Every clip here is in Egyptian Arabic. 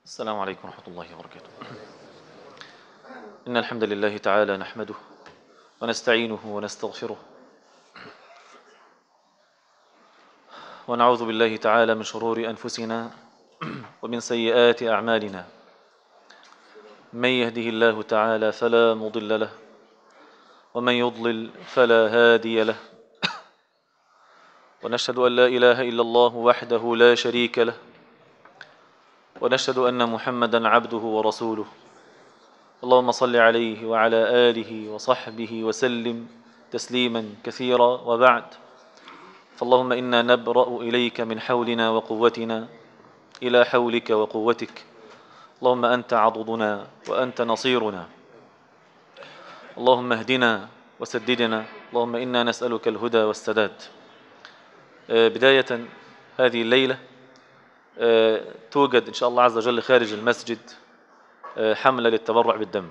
السلام عليكم ورحمة الله وبركاته إن الحمد لله تعالى نحمده ونستعينه ونستغفره ونعوذ بالله تعالى من شرور أنفسنا ومن سيئات أعمالنا من يهده الله تعالى فلا مضل له ومن يضلل فلا هادي له ونشهد أن لا إله إلا الله وحده لا شريك له ونشهد أن محمدا عبده ورسوله اللهم صل عليه وعلى آله وصحبه وسلم تسليما كثيرا وبعد فاللهم إنا نبرأ إليك من حولنا وقوتنا إلى حولك وقوتك اللهم أنت عضدنا وأنت نصيرنا اللهم اهدنا وسددنا اللهم إنا نسألك الهدى والسداد بداية هذه الليلة توجد إن شاء الله عز وجل خارج المسجد حملة للتبرع بالدم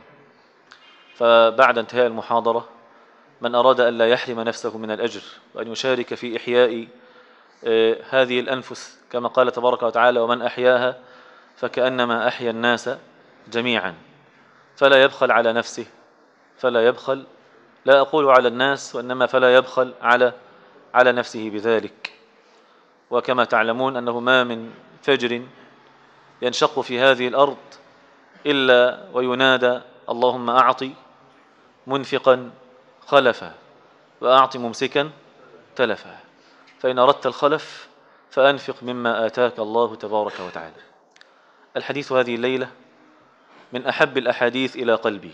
فبعد انتهاء المحاضرة من أراد أن لا يحرم نفسه من الأجر وأن يشارك في إحياء هذه الأنفس كما قال تبارك وتعالى ومن أحياها فكأنما أحيا الناس جميعا فلا يبخل على نفسه فلا يبخل لا أقول على الناس وإنما فلا يبخل على على نفسه بذلك وكما تعلمون أنه ما من فجر ينشق في هذه الأرض إلا وينادى اللهم أعطي منفقا خلفا وأعط ممسكا تلفا فإن أردت الخلف فأنفق مما آتاك الله تبارك وتعالى الحديث هذه الليلة من أحب الأحاديث إلى قلبي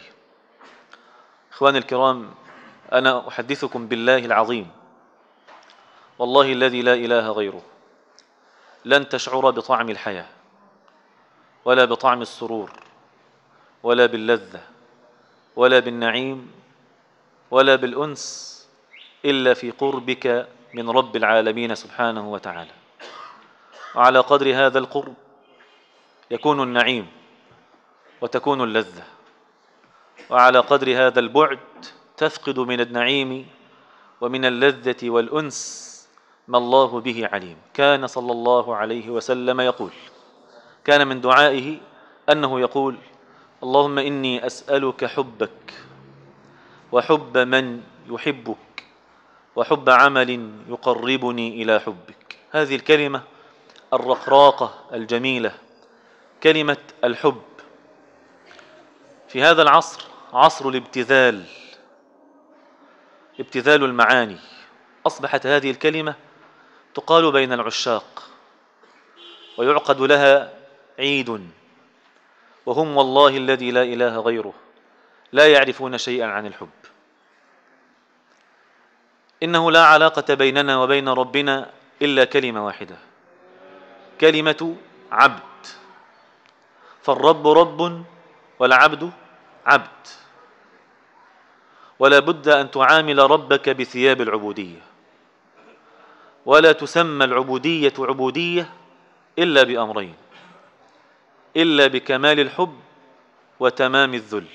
إخواني الكرام أنا أحدثكم بالله العظيم والله الذي لا إله غيره لن تشعر بطعم الحياة ولا بطعم السرور ولا باللذة ولا بالنعيم ولا بالأنس إلا في قربك من رب العالمين سبحانه وتعالى وعلى قدر هذا القرب يكون النعيم وتكون اللذة وعلى قدر هذا البعد تفقد من النعيم ومن اللذة والأنس ما الله به عليم كان صلى الله عليه وسلم يقول كان من دعائه أنه يقول اللهم إني أسألك حبك وحب من يحبك وحب عمل يقربني إلى حبك هذه الكلمة الرقراقة الجميلة كلمة الحب في هذا العصر عصر الابتذال ابتذال المعاني أصبحت هذه الكلمة تقال بين العشاق ويعقد لها عيد وهم والله الذي لا إله غيره لا يعرفون شيئا عن الحب إنه لا علاقة بيننا وبين ربنا إلا كلمة واحدة كلمة عبد فالرب رب والعبد عبد ولا بد أن تعامل ربك بثياب العبودية ولا تسمى العبودية عبودية إلا بأمرين إلا بكمال الحب وتمام الذل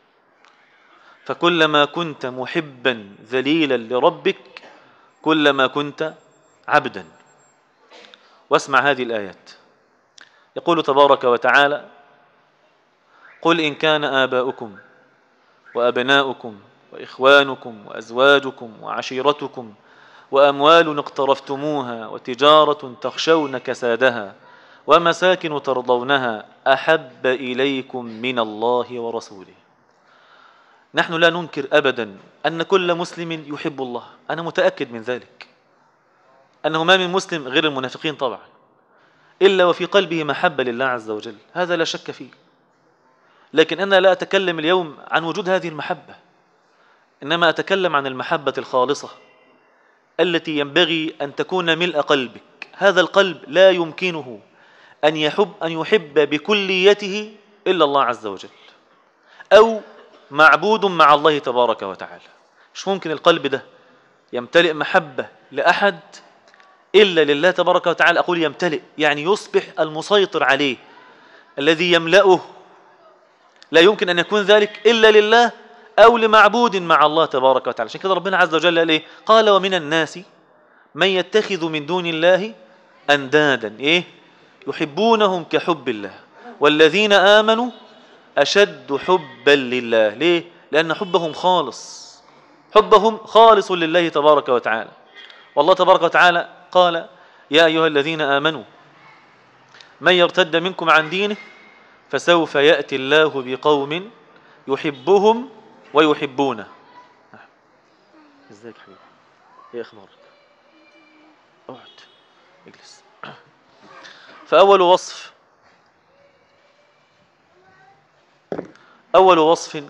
فكلما كنت محبا ذليلا لربك كلما كنت عبدا واسمع هذه الآيات يقول تبارك وتعالى قل إن كان آباؤكم وأبناؤكم وإخوانكم وأزواجكم وعشيرتكم وأموال اقترفتموها وتجارة تخشون كسادها ومساكن ترضونها أحب إليكم من الله ورسوله نحن لا ننكر أبدا أن كل مسلم يحب الله أنا متأكد من ذلك أنه ما من مسلم غير المنافقين طبعا إلا وفي قلبه محبة لله عز وجل هذا لا شك فيه لكن أنا لا أتكلم اليوم عن وجود هذه المحبة إنما أتكلم عن المحبة الخالصة التي ينبغي أن تكون ملء قلبك هذا القلب لا يمكنه أن يحب أن يحب بكليته إلا الله عز وجل أو معبود مع الله تبارك وتعالى مش ممكن القلب ده يمتلئ محبة لأحد إلا لله تبارك وتعالى أقول يمتلئ يعني يصبح المسيطر عليه الذي يملأه لا يمكن أن يكون ذلك إلا لله أو لمعبود مع الله تبارك وتعالى عشان كده ربنا عز وجل قال إيه؟ قال ومن الناس من يتخذ من دون الله أندادا إيه يحبونهم كحب الله والذين آمنوا أشد حبا لله ليه؟ لأن حبهم خالص حبهم خالص لله تبارك وتعالى والله تبارك وتعالى قال يا أيها الذين آمنوا من يرتد منكم عن دينه فسوف يأتي الله بقوم يحبهم ويحبونه ازيك حبيبي ايه اخبارك اقعد اجلس فأول وصف أول وصف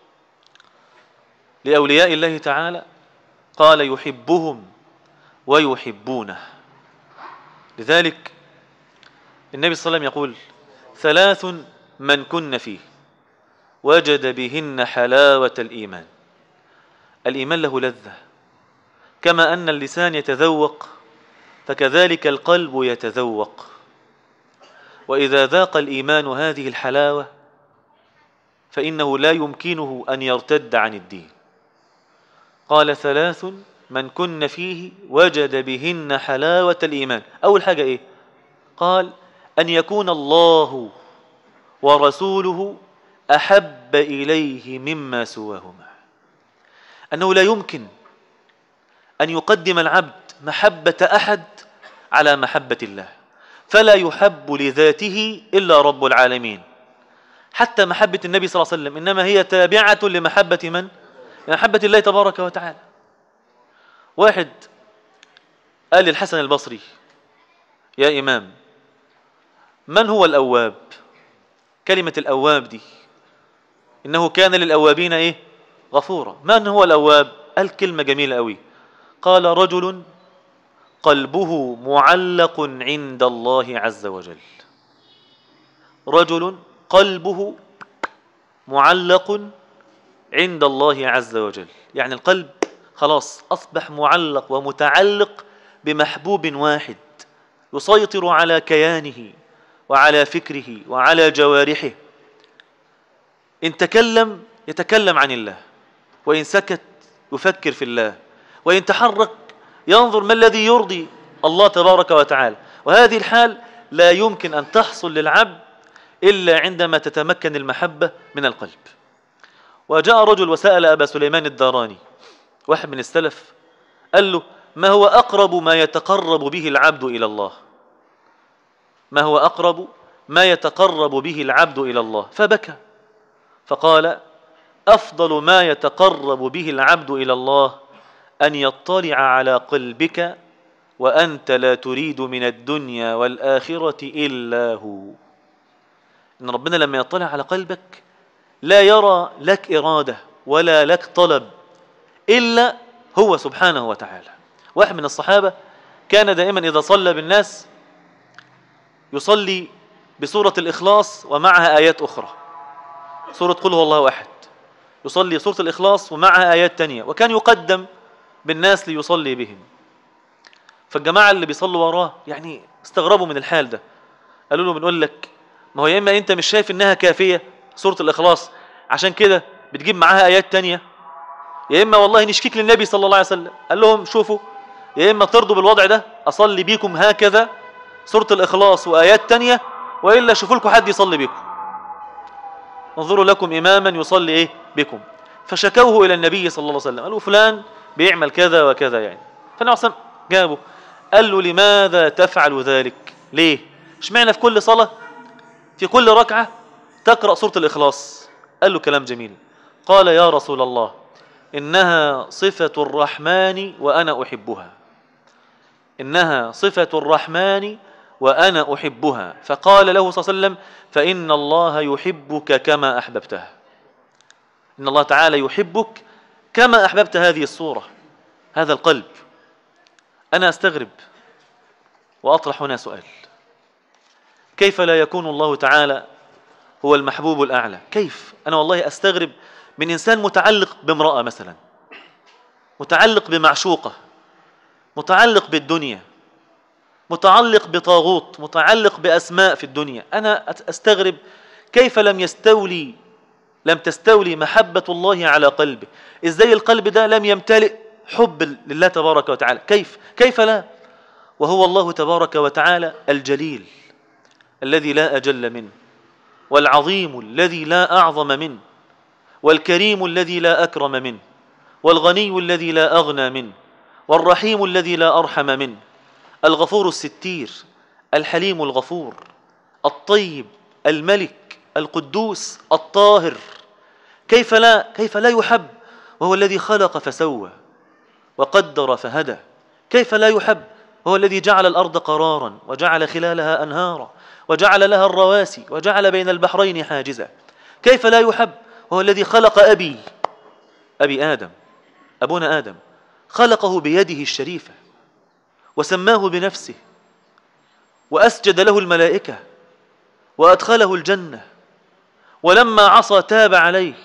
لأولياء الله تعالى قال يحبهم ويحبونه لذلك النبي صلى الله عليه وسلم يقول ثلاث من كن فيه وجد بهن حلاوة الإيمان الإيمان له لذة كما أن اللسان يتذوق فكذلك القلب يتذوق وإذا ذاق الإيمان هذه الحلاوة فإنه لا يمكنه أن يرتد عن الدين قال ثلاث من كن فيه وجد بهن حلاوة الإيمان أول حاجة إيه قال أن يكون الله ورسوله أحب إليه مما سواهما أنه لا يمكن أن يقدم العبد محبة أحد على محبة الله فلا يحب لذاته إلا رب العالمين حتى محبة النبي صلى الله عليه وسلم إنما هي تابعة لمحبة من؟ لمحبة الله تبارك وتعالى واحد قال للحسن البصري يا إمام من هو الأواب كلمة الأواب دي إنه كان للأوابين إيه غفورا من هو الأواب قال كلمة جميلة أوي قال رجل قلبه معلق عند الله عز وجل رجل قلبه معلق عند الله عز وجل يعني القلب خلاص أصبح معلق ومتعلق بمحبوب واحد يسيطر على كيانه وعلى فكره وعلى جوارحه إن تكلم يتكلم عن الله وإن سكت يفكر في الله وإن تحرك ينظر ما الذي يرضي الله تبارك وتعالى وهذه الحال لا يمكن أن تحصل للعبد إلا عندما تتمكن المحبة من القلب وجاء رجل وسأل أبا سليمان الداراني واحد من السلف قال له ما هو أقرب ما يتقرب به العبد إلى الله ما هو أقرب ما يتقرب به العبد إلى الله فبكى فقال أفضل ما يتقرب به العبد إلى الله أن يطلع على قلبك وأنت لا تريد من الدنيا والآخرة إلا هو إن ربنا لما يطلع على قلبك لا يرى لك إرادة ولا لك طلب إلا هو سبحانه وتعالى واحد من الصحابة كان دائما إذا صلى بالناس يصلي بسورة الإخلاص ومعها آيات أخرى سورة قل هو الله أحد يصلي سورة الإخلاص ومعها آيات تانية وكان يقدم بالناس ليصلي بهم فالجماعة اللي بيصلوا وراه يعني استغربوا من الحال ده قالوا له بنقول لك ما هو يا إما أنت مش شايف إنها كافية سورة الإخلاص عشان كده بتجيب معاها آيات تانية يا إما والله نشكيك للنبي صلى الله عليه وسلم قال لهم شوفوا يا إما ترضوا بالوضع ده أصلي بيكم هكذا سورة الإخلاص وآيات تانية وإلا شوفوا لكم حد يصلي بكم انظروا لكم إماما يصلي إيه بكم فشكوه إلى النبي صلى الله عليه وسلم قالوا فلان بيعمل كذا وكذا يعني فالنبي صلى جابه قال له لماذا تفعل ذلك ليه اشمعنى في كل صلاة في كل ركعة تقرأ سورة الإخلاص قال له كلام جميل قال يا رسول الله إنها صفة الرحمن وأنا أحبها إنها صفة الرحمن وأنا أحبها فقال له صلى الله عليه وسلم فإن الله يحبك كما أحببته إن الله تعالى يحبك كما أحببت هذه الصورة هذا القلب أنا أستغرب وأطرح هنا سؤال كيف لا يكون الله تعالى هو المحبوب الأعلى كيف أنا والله أستغرب من إنسان متعلق بامرأة مثلا متعلق بمعشوقة متعلق بالدنيا متعلق بطاغوت متعلق بأسماء في الدنيا أنا أستغرب كيف لم يستولي لم تستولي محبة الله على قلبه إزاي القلب ده لم يمتلئ حب لله تبارك وتعالى كيف كيف لا وهو الله تبارك وتعالى الجليل الذي لا أجل منه والعظيم الذي لا أعظم منه والكريم الذي لا أكرم منه والغني الذي لا أغنى منه والرحيم الذي لا أرحم منه الغفور الستير الحليم الغفور الطيب الملك القدوس الطاهر كيف لا كيف لا يحب وهو الذي خلق فسوى وقدر فهدى كيف لا يحب هو الذي جعل الأرض قرارا وجعل خلالها أنهارا وجعل لها الرواسي وجعل بين البحرين حاجزا كيف لا يحب هو الذي خلق أبي أبي آدم أبونا آدم خلقه بيده الشريفة وسماه بنفسه وأسجد له الملائكة وأدخله الجنة ولما عصى تاب عليه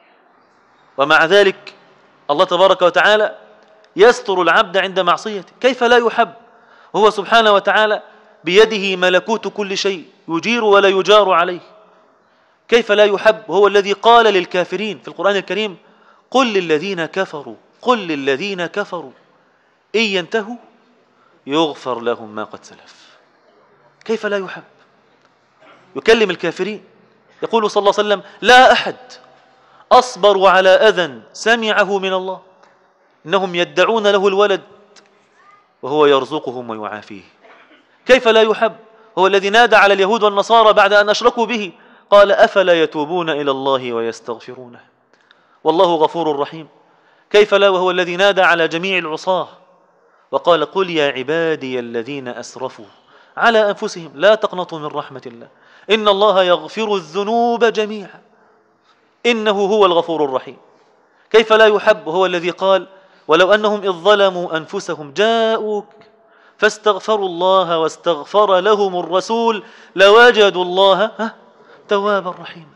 ومع ذلك الله تبارك وتعالى يستر العبد عند معصيته كيف لا يحب هو سبحانه وتعالى بيده ملكوت كل شيء يجير ولا يجار عليه كيف لا يحب هو الذي قال للكافرين في القرآن الكريم قل للذين كفروا قل للذين كفروا إن ينتهوا يغفر لهم ما قد سلف كيف لا يحب يكلم الكافرين يقول صلى الله عليه وسلم لا أحد أصبر على أذى سمعه من الله إنهم يدعون له الولد وهو يرزقهم ويعافيه كيف لا يحب هو الذي نادى على اليهود والنصارى بعد أن أشركوا به قال أفلا يتوبون إلى الله ويستغفرونه والله غفور رحيم كيف لا وهو الذي نادى على جميع العصاة وقال قل يا عبادي الذين أسرفوا على أنفسهم لا تقنطوا من رحمة الله إن الله يغفر الذنوب جميعا إنه هو الغفور الرحيم كيف لا يحب هو الذي قال ولو أنهم إذ ظلموا أنفسهم جاءوك فاستغفروا الله واستغفر لهم الرسول لوجدوا الله توابا رحيما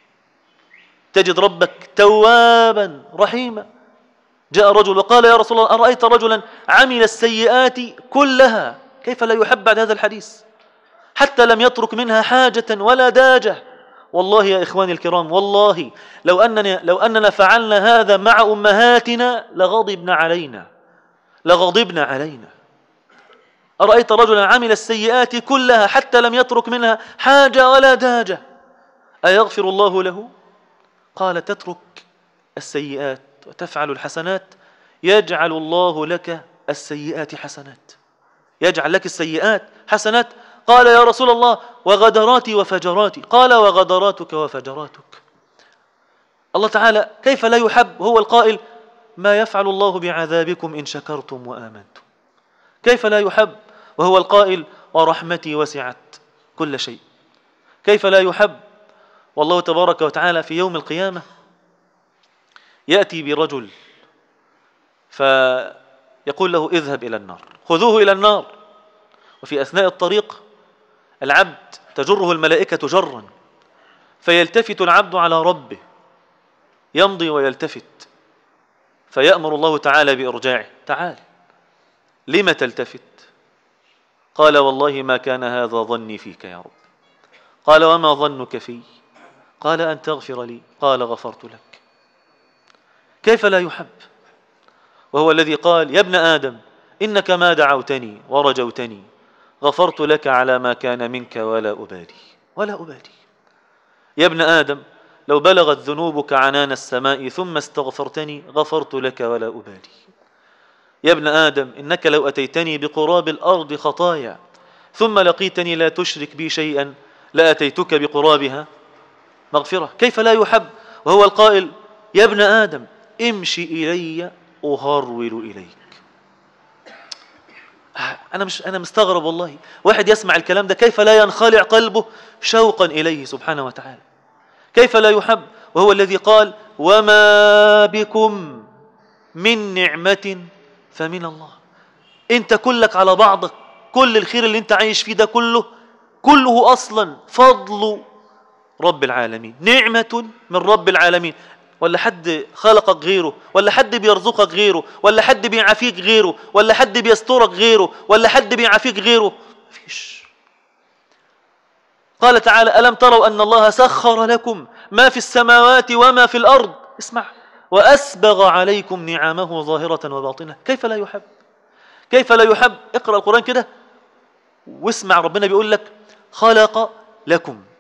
تجد ربك توابا رحيما جاء رجل وقال يا رسول الله أرأيت رجلا عمل السيئات كلها كيف لا يحب بعد هذا الحديث حتى لم يترك منها حاجة ولا داجة والله يا إخواني الكرام والله لو أننا, لو أننا فعلنا هذا مع أمهاتنا لغضبنا علينا لغضبنا علينا أرأيت رجلا عمل السيئات كلها حتى لم يترك منها حاجة ولا داجة أيغفر الله له قال تترك السيئات وتفعل الحسنات يجعل الله لك السيئات حسنات يجعل لك السيئات حسنات قال يا رسول الله وغدراتي وفجراتي قال وغدراتك وفجراتك الله تعالى كيف لا يحب هو القائل ما يفعل الله بعذابكم إن شكرتم وآمنتم كيف لا يحب وهو القائل ورحمتي وسعت كل شيء كيف لا يحب والله تبارك وتعالى في يوم القيامة يأتي برجل فيقول له اذهب إلى النار خذوه إلى النار وفي أثناء الطريق العبد تجره الملائكة جرا فيلتفت العبد على ربه يمضي ويلتفت فيأمر الله تعالى بإرجاعه تعال لم تلتفت قال والله ما كان هذا ظني فيك يا رب قال وما ظنك في قال أن تغفر لي قال غفرت لك كيف لا يحب وهو الذي قال يا ابن آدم إنك ما دعوتني ورجوتني غفرت لك على ما كان منك ولا أبالي ولا أبالي يا ابن آدم لو بلغت ذنوبك عنان السماء ثم استغفرتني غفرت لك ولا أبالي يا ابن آدم إنك لو أتيتني بقراب الأرض خطايا ثم لقيتني لا تشرك بي شيئا لأتيتك بقرابها مغفرة كيف لا يحب وهو القائل يا ابن آدم امشي إلي أهرول إليك أنا مش أنا مستغرب والله واحد يسمع الكلام ده كيف لا ينخلع قلبه شوقا إليه سبحانه وتعالى كيف لا يحب وهو الذي قال وما بكم من نعمة فمن الله أنت كلك على بعضك كل الخير اللي أنت عايش فيه ده كله كله أصلا فضل رب العالمين نعمة من رب العالمين ولا حد خلقك غيره ولا حد بيرزقك غيره ولا حد بيعافيك غيره ولا حد بيسترك غيره ولا حد بيعافيك غيره فيش قال تعالى ألم تروا أن الله سخر لكم ما في السماوات وما في الأرض اسمع وأسبغ عليكم نعمه ظاهرة وباطنة كيف لا يحب كيف لا يحب اقرأ القرآن كده واسمع ربنا بيقول لك خلق لكم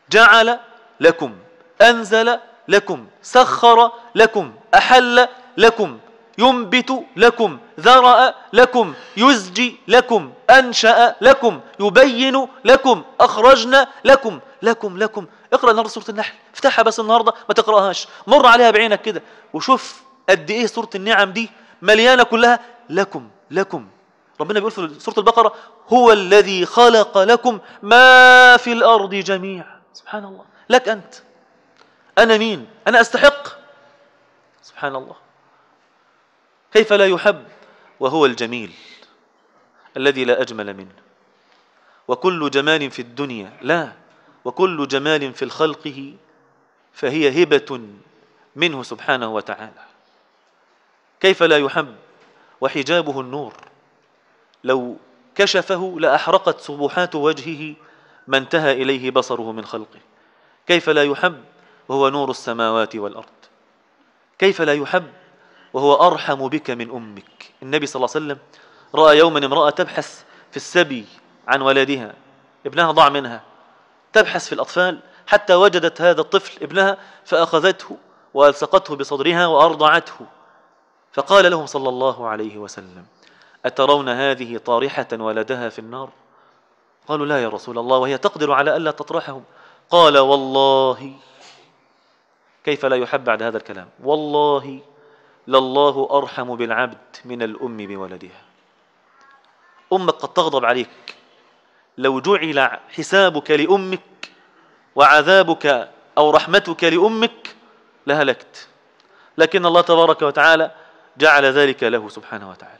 جعل لكم أنزل لكم سخر لكم أحل لكم ينبت لكم ذرأ لكم يزجي لكم أنشأ لكم يبين لكم أخرجنا لكم لكم لكم اقرأ النهاردة سورة النحل افتحها بس النهاردة ما تقرأهاش مر عليها بعينك كده وشوف قد ايه سورة النعم دي مليانة كلها لكم لكم ربنا بيقول في سورة البقرة هو الذي خلق لكم ما في الأرض جميعا سبحان الله لك أنت أنا مين أنا أستحق سبحان الله كيف لا يحب وهو الجميل الذي لا أجمل منه وكل جمال في الدنيا لا وكل جمال في الخلقه فهي هبة منه سبحانه وتعالى كيف لا يحب وحجابه النور لو كشفه لأحرقت سبحات وجهه ما انتهى إليه بصره من خلقه كيف لا يحب وهو نور السماوات والأرض كيف لا يحب وهو أرحم بك من أمك النبي صلى الله عليه وسلم رأى يوما امرأة تبحث في السبي عن ولدها ابنها ضاع منها تبحث في الأطفال حتى وجدت هذا الطفل ابنها فأخذته وألصقته بصدرها وأرضعته فقال لهم صلى الله عليه وسلم أترون هذه طارحة ولدها في النار قالوا لا يا رسول الله وهي تقدر على ألا تطرحه قال والله كيف لا يحب بعد هذا الكلام والله لله أرحم بالعبد من الأم بولدها أمك قد تغضب عليك لو جعل حسابك لأمك وعذابك أو رحمتك لأمك لهلكت لكن الله تبارك وتعالى جعل ذلك له سبحانه وتعالى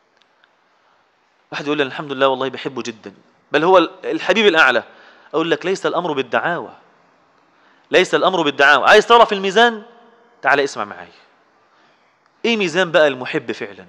واحد يقول لي الحمد لله والله بحبه جدا بل هو الحبيب الأعلى أقول لك ليس الأمر بالدعاوى ليس الأمر بالدعاوى عايز ترى في الميزان تعال اسمع معي ايه ميزان بقى المحب فعلا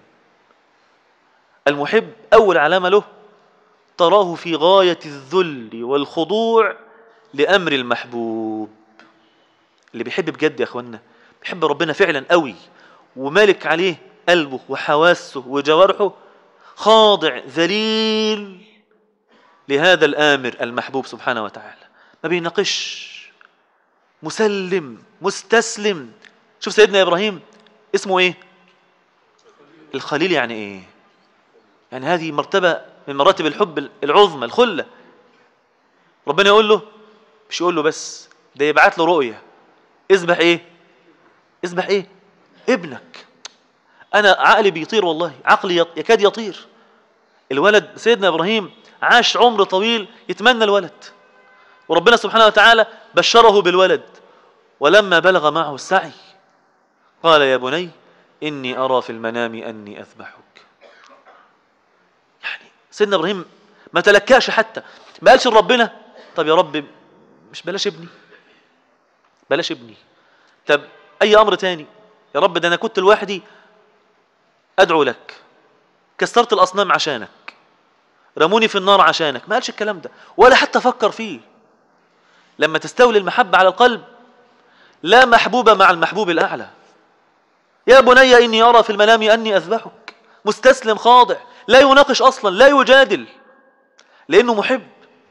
المحب أول علامة له تراه في غاية الذل والخضوع لأمر المحبوب اللي بيحب بجد يا أخوانا بيحب ربنا فعلا قوي ومالك عليه قلبه وحواسه وجوارحه خاضع ذليل لهذا الآمر المحبوب سبحانه وتعالى ما بيناقش مسلم مستسلم شوف سيدنا إبراهيم اسمه إيه الخليل يعني إيه يعني هذه مرتبة من مراتب الحب العظمى الخلة ربنا يقول له مش يقول له بس ده يبعت له رؤية اذبح ايه اذبح ايه ابنك انا عقلي بيطير والله عقلي يكاد يطير الولد سيدنا ابراهيم عاش عمر طويل يتمنى الولد وربنا سبحانه وتعالى بشره بالولد ولما بلغ معه السعي قال يا بني إني أرى في المنام أني أذبحك يعني سيدنا إبراهيم ما تلكاش حتى ما قالش لربنا طب يا رب مش بلاش ابني بلاش ابني طب أي أمر تاني يا رب ده أنا كنت لوحدي أدعو لك كسرت الأصنام عشانك رموني في النار عشانك ما قالش الكلام ده ولا حتى فكر فيه لما تستولي المحبة على القلب لا محبوب مع المحبوب الأعلى يا بني إني أرى في المنام أني أذبحك مستسلم خاضع لا يناقش أصلا لا يجادل لأنه محب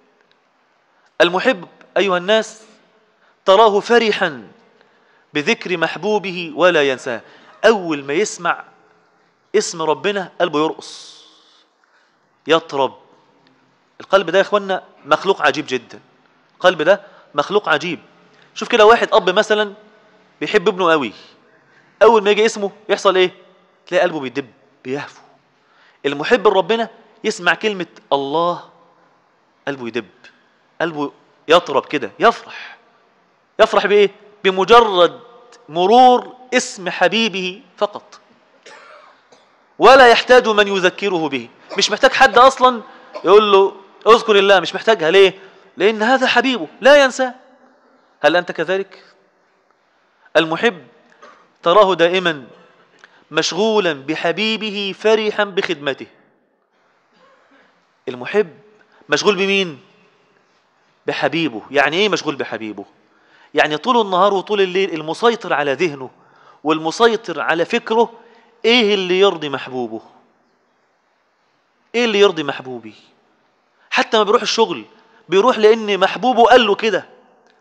المحب أيها الناس تراه فرحا بذكر محبوبه ولا ينساه أول ما يسمع اسم ربنا قلبه يرقص يطرب القلب ده يا اخوانا مخلوق عجيب جدا القلب ده مخلوق عجيب شوف كده واحد اب مثلا بيحب ابنه قوي اول ما يجي اسمه يحصل ايه تلاقي قلبه بيدب بيهفو المحب لربنا يسمع كلمة الله قلبه يدب قلبه يطرب كده يفرح يفرح بايه بمجرد مرور اسم حبيبه فقط ولا يحتاج من يذكره به مش محتاج حد اصلا يقول له اذكر الله مش محتاجها ليه لان هذا حبيبه لا ينساه هل انت كذلك المحب تراه دائما مشغولا بحبيبه فرحا بخدمته المحب مشغول بمين بحبيبه يعني ايه مشغول بحبيبه يعني طول النهار وطول الليل المسيطر على ذهنه والمسيطر على فكره ايه اللي يرضي محبوبه ايه اللي يرضي محبوبي حتى ما بيروح الشغل بيروح لان محبوبه قال له كده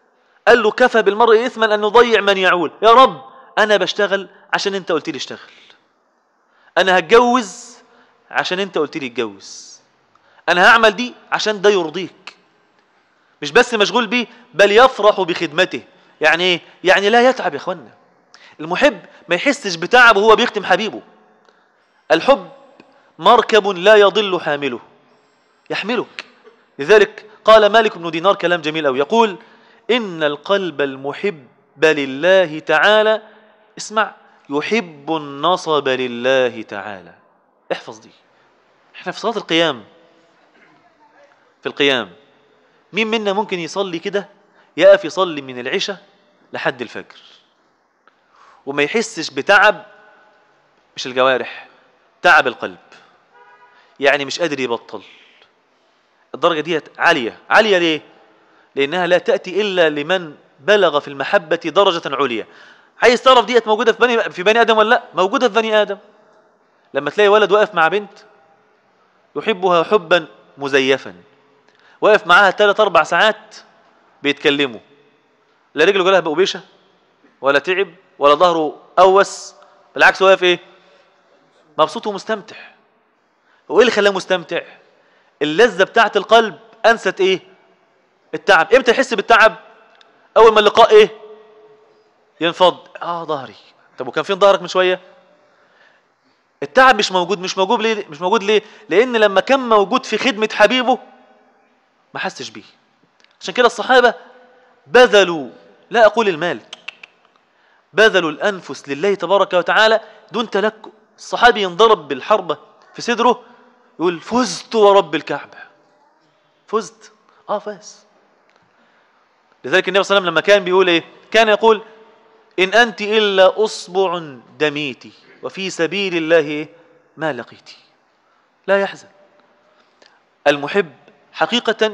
قال له كفى بالمرء إثما أن يضيع من يعول يا رب أنا بشتغل عشان أنت قلت لي اشتغل أنا هتجوز عشان أنت قلت لي اتجوز أنا هعمل دي عشان ده يرضيك مش بس مشغول بيه بل يفرح بخدمته يعني ايه يعني لا يتعب يا اخوانا المحب ما يحسش بتعب وهو بيختم حبيبه الحب مركب لا يضل حامله يحملك لذلك قال مالك بن دينار كلام جميل أو يقول إن القلب المحب لله تعالى اسمع يحب النصب لله تعالى احفظ دي احنا في صلاة القيام في القيام مين منا ممكن يصلي كده يقف يصلي من العشاء لحد الفجر وما يحسش بتعب مش الجوارح تعب القلب يعني مش قادر يبطل الدرجة دي عالية عالية ليه؟ لأنها لا تأتي إلا لمن بلغ في المحبة درجة عليا عايز تعرف ديت موجودة في بني, في بني آدم ولا لا؟ موجودة في بني آدم لما تلاقي ولد واقف مع بنت يحبها حبا مزيفا واقف معاها ثلاث أربع ساعات بيتكلموا لا رجله جالها بقبيشة ولا تعب ولا ظهره قوس بالعكس واقف ايه مبسوط ومستمتع وايه اللي خلاه مستمتع اللذة بتاعت القلب انست ايه التعب امتى يحس بالتعب اول ما اللقاء ايه ينفض اه ظهري طب وكان فين ظهرك من شويه التعب مش موجود مش موجود ليه مش موجود ليه لان لما كان موجود في خدمه حبيبه ما حسش بيه عشان كده الصحابه بذلوا لا اقول المال بذلوا الانفس لله تبارك وتعالى دون تلكؤ الصحابي ينضرب بالحربه في صدره يقول فزت ورب الكعبه فزت اه فاز لذلك النبي صلى الله عليه وسلم لما كان بيقول ايه كان يقول ان انت الا اصبع دميتي وفي سبيل الله إيه؟ ما لقيتي لا يحزن المحب حقيقة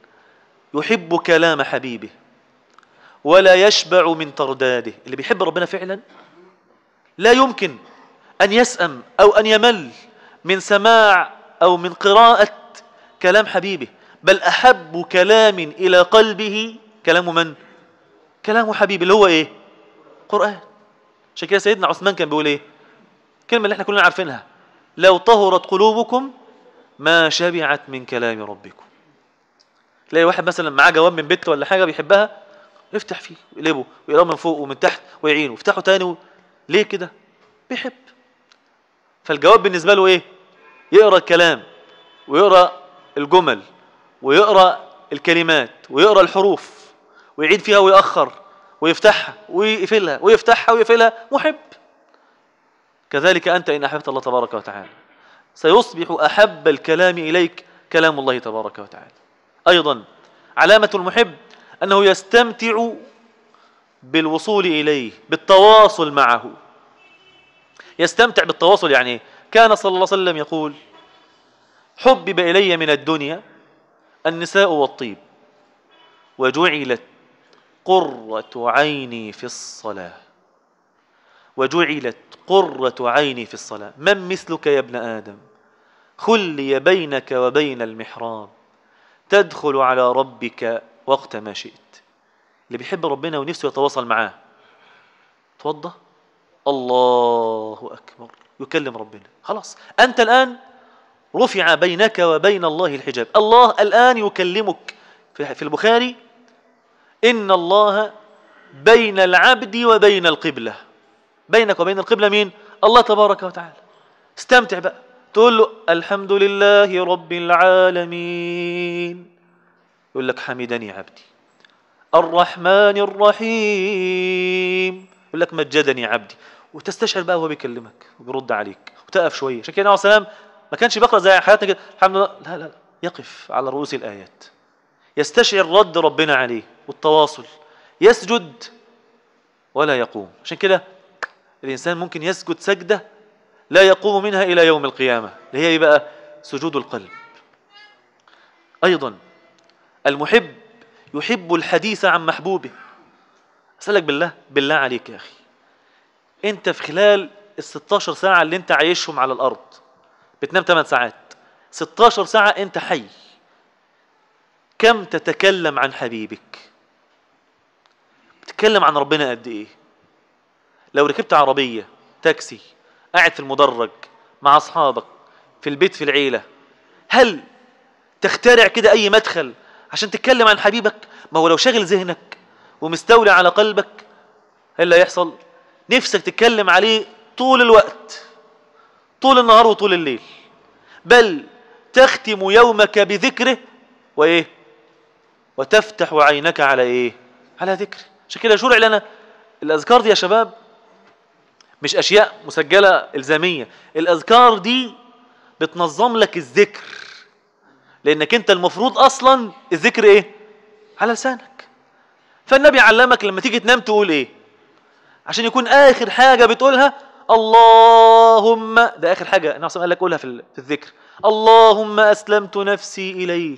يحب كلام حبيبه ولا يشبع من ترداده اللي بيحب ربنا فعلا لا يمكن أن يسأم أو أن يمل من سماع أو من قراءة كلام حبيبه بل أحب كلام إلى قلبه كلام من؟ كلام حبيبه اللي هو إيه؟ قرآن عشان كده سيدنا عثمان كان بيقول إيه؟ الكلمة اللي احنا كلنا عارفينها لو طهرت قلوبكم ما شبعت من كلام ربكم تلاقي واحد مثلا معاه جواب من بيته ولا حاجة بيحبها يفتح فيه ويقلبه ويقراه من فوق ومن تحت ويعينه ويفتحه تاني و... ليه كده؟ بيحب فالجواب بالنسبة له ايه؟ يقرا الكلام ويقرا الجمل ويقرا الكلمات ويقرا الحروف ويعيد فيها ويأخر ويفتحها ويقفلها ويفتحها ويقفلها محب كذلك أنت إن أحببت الله تبارك وتعالى سيصبح أحب الكلام إليك كلام الله تبارك وتعالى أيضا علامة المحب أنه يستمتع بالوصول إليه بالتواصل معه يستمتع بالتواصل يعني كان صلى الله عليه وسلم يقول حبب إلي من الدنيا النساء والطيب وجعلت قرة عيني في الصلاة وجعلت قرة عيني في الصلاة من مثلك يا ابن آدم خلي بينك وبين المحراب تدخل على ربك وقت ما شئت اللي بيحب ربنا ونفسه يتواصل معاه توضى الله أكبر يكلم ربنا خلاص أنت الآن رفع بينك وبين الله الحجاب الله الآن يكلمك في البخاري إن الله بين العبد وبين القبلة بينك وبين القبلة مين؟ الله تبارك وتعالى استمتع بقى تقول له الحمد لله رب العالمين يقول لك حمدني عبدي الرحمن الرحيم يقول لك مجدني عبدي وتستشعر بقى وهو بيكلمك وبيرد عليك وتقف شويه عشان كده عليه السلام ما كانش بيقرا زي حياتنا كده الحمد لله لا لا يقف على رؤوس الايات يستشعر رد ربنا عليه والتواصل يسجد ولا يقوم عشان كده الانسان ممكن يسجد سجده لا يقوم منها الى يوم القيامه اللي هي بقى سجود القلب ايضا المحب يحب الحديث عن محبوبه اسالك بالله بالله عليك يا اخي انت في خلال ال 16 ساعه اللي انت عايشهم على الارض بتنام 8 ساعات 16 ساعه انت حي كم تتكلم عن حبيبك بتتكلم عن ربنا قد ايه لو ركبت عربيه تاكسي قاعد في المدرج مع اصحابك في البيت في العيله هل تخترع كده اي مدخل عشان تتكلم عن حبيبك ما هو لو شاغل ذهنك ومستولي على قلبك ايه اللي هيحصل نفسك تتكلم عليه طول الوقت طول النهار وطول الليل بل تختم يومك بذكره وايه وتفتح عينك على ايه على ذكر عشان كده شرع لنا الاذكار دي يا شباب مش اشياء مسجله الزاميه الاذكار دي بتنظم لك الذكر لانك انت المفروض اصلا الذكر ايه على لسانك فالنبي علمك لما تيجي تنام تقول ايه عشان يكون اخر حاجه بتقولها اللهم ده اخر حاجه النبي قال لك قولها في في الذكر اللهم اسلمت نفسي اليك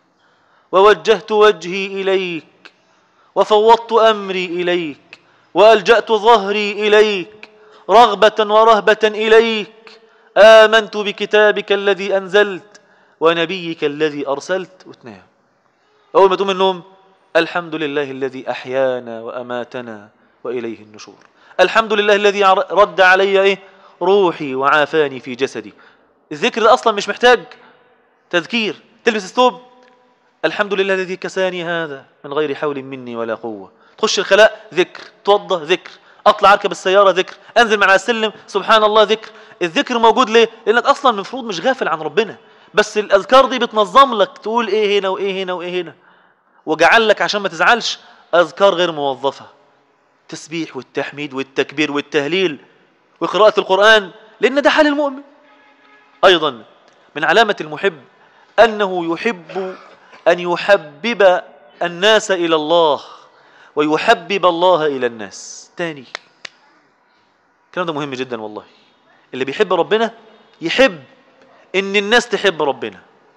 ووجهت وجهي اليك وفوضت امري اليك والجات ظهري اليك رغبه ورهبه اليك امنت بكتابك الذي انزلت ونبيك الذي ارسلت وتنام اول ما تقوم من النوم الحمد لله الذي احيانا واماتنا واليه النشور الحمد لله الذي رد علي ايه روحي وعافاني في جسدي الذكر ده اصلا مش محتاج تذكير تلبس الثوب الحمد لله الذي كساني هذا من غير حول مني ولا قوه تخش الخلاء ذكر توضى ذكر اطلع اركب السياره ذكر انزل من على السلم سبحان الله ذكر الذكر موجود ليه لانك اصلا المفروض مش غافل عن ربنا بس الاذكار دي بتنظم لك تقول ايه هنا وايه هنا وايه هنا وجعل لك عشان ما تزعلش اذكار غير موظفه التسبيح والتحميد والتكبير والتهليل وقراءة القرآن لأن ده حال المؤمن أيضا من علامة المحب أنه يحب أن يحبب الناس إلى الله ويحبب الله إلى الناس تاني الكلام ده مهم جدا والله اللي بيحب ربنا يحب ان الناس تحب ربنا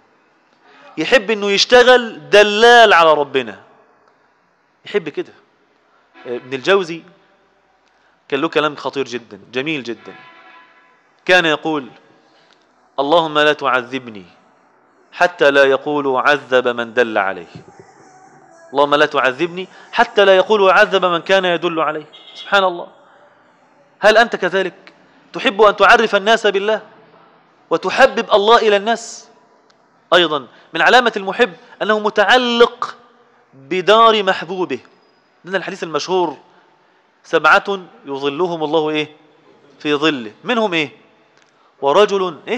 يحب انه يشتغل دلال على ربنا يحب كده ابن الجوزي كان له كلام خطير جدا جميل جدا كان يقول اللهم لا تعذبني حتى لا يقول عذب من دل عليه اللهم لا تعذبني حتى لا يقول عذب من كان يدل عليه سبحان الله هل أنت كذلك تحب أن تعرف الناس بالله وتحبب الله إلى الناس أيضا من علامة المحب أنه متعلق بدار محبوبه لأن الحديث المشهور سبعة يظلهم الله إيه في ظله منهم إيه ورجل إيه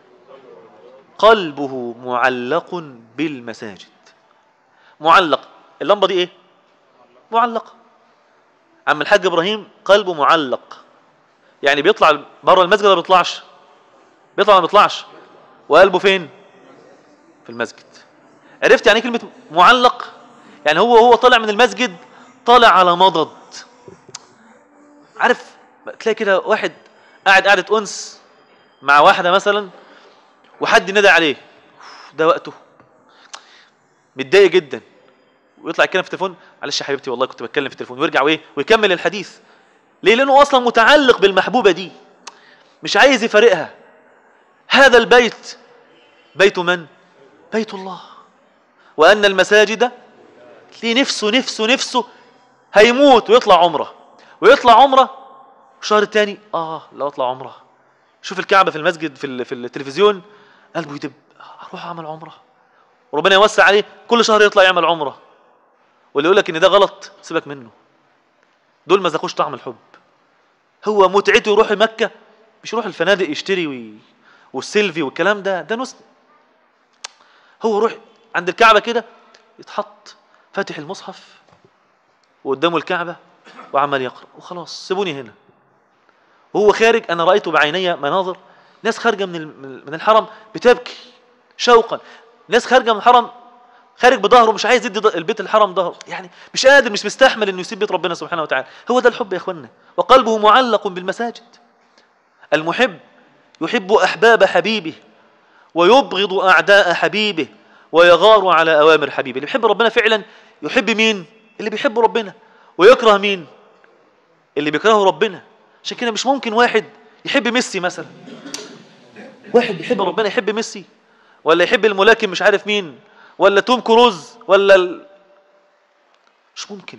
قلبه معلق بالمساجد معلق اللمبة دي إيه معلقة عم الحاج إبراهيم قلبه معلق يعني بيطلع بره المسجد ولا بيطلعش بيطلع ولا ما بيطلعش وقلبه فين في المسجد عرفت يعني كلمة معلق يعني هو هو طالع من المسجد طالع على مضض عارف تلاقي كده واحد قاعد قاعدة أنس مع واحدة مثلا وحد ندى عليه ده وقته متضايق جدا ويطلع يتكلم في التليفون معلش يا حبيبتي والله كنت بتكلم في التليفون ويرجع وايه ويكمل الحديث ليه لانه اصلا متعلق بالمحبوبه دي مش عايز يفارقها هذا البيت بيت من بيت الله وان المساجد ليه نفسه نفسه نفسه هيموت ويطلع عمره ويطلع عمره الشهر الثاني اه لو اطلع عمره شوف الكعبه في المسجد في في التلفزيون قلبه يدب اروح اعمل عمره وربنا يوسع عليه كل شهر يطلع يعمل عمره واللي يقول لك ان ده غلط سيبك منه دول ما ذاقوش طعم الحب هو متعته يروح مكه مش يروح الفنادق يشتري وي... والسيلفي والكلام ده ده نسل هو يروح عند الكعبه كده يتحط فاتح المصحف وقدامه الكعبه وعمال يقرا وخلاص سيبوني هنا وهو خارج انا رايته بعيني مناظر ناس خارجه من من الحرم بتبكي شوقا ناس خارجه من الحرم خارج بظهره مش عايز يدي البيت الحرم ظهره يعني مش قادر مش مستحمل انه يسيب بيت ربنا سبحانه وتعالى هو ده الحب يا اخوانا وقلبه معلق بالمساجد المحب يحب احباب حبيبه ويبغض اعداء حبيبه ويغار على اوامر حبيبه اللي بيحب ربنا فعلا يحب مين اللي بيحب ربنا ويكره مين اللي بيكرهه ربنا عشان كده مش ممكن واحد يحب ميسي مثلا واحد يحب ربنا يحب ميسي ولا يحب الملاكم مش عارف مين ولا توم كروز ولا ال... مش ممكن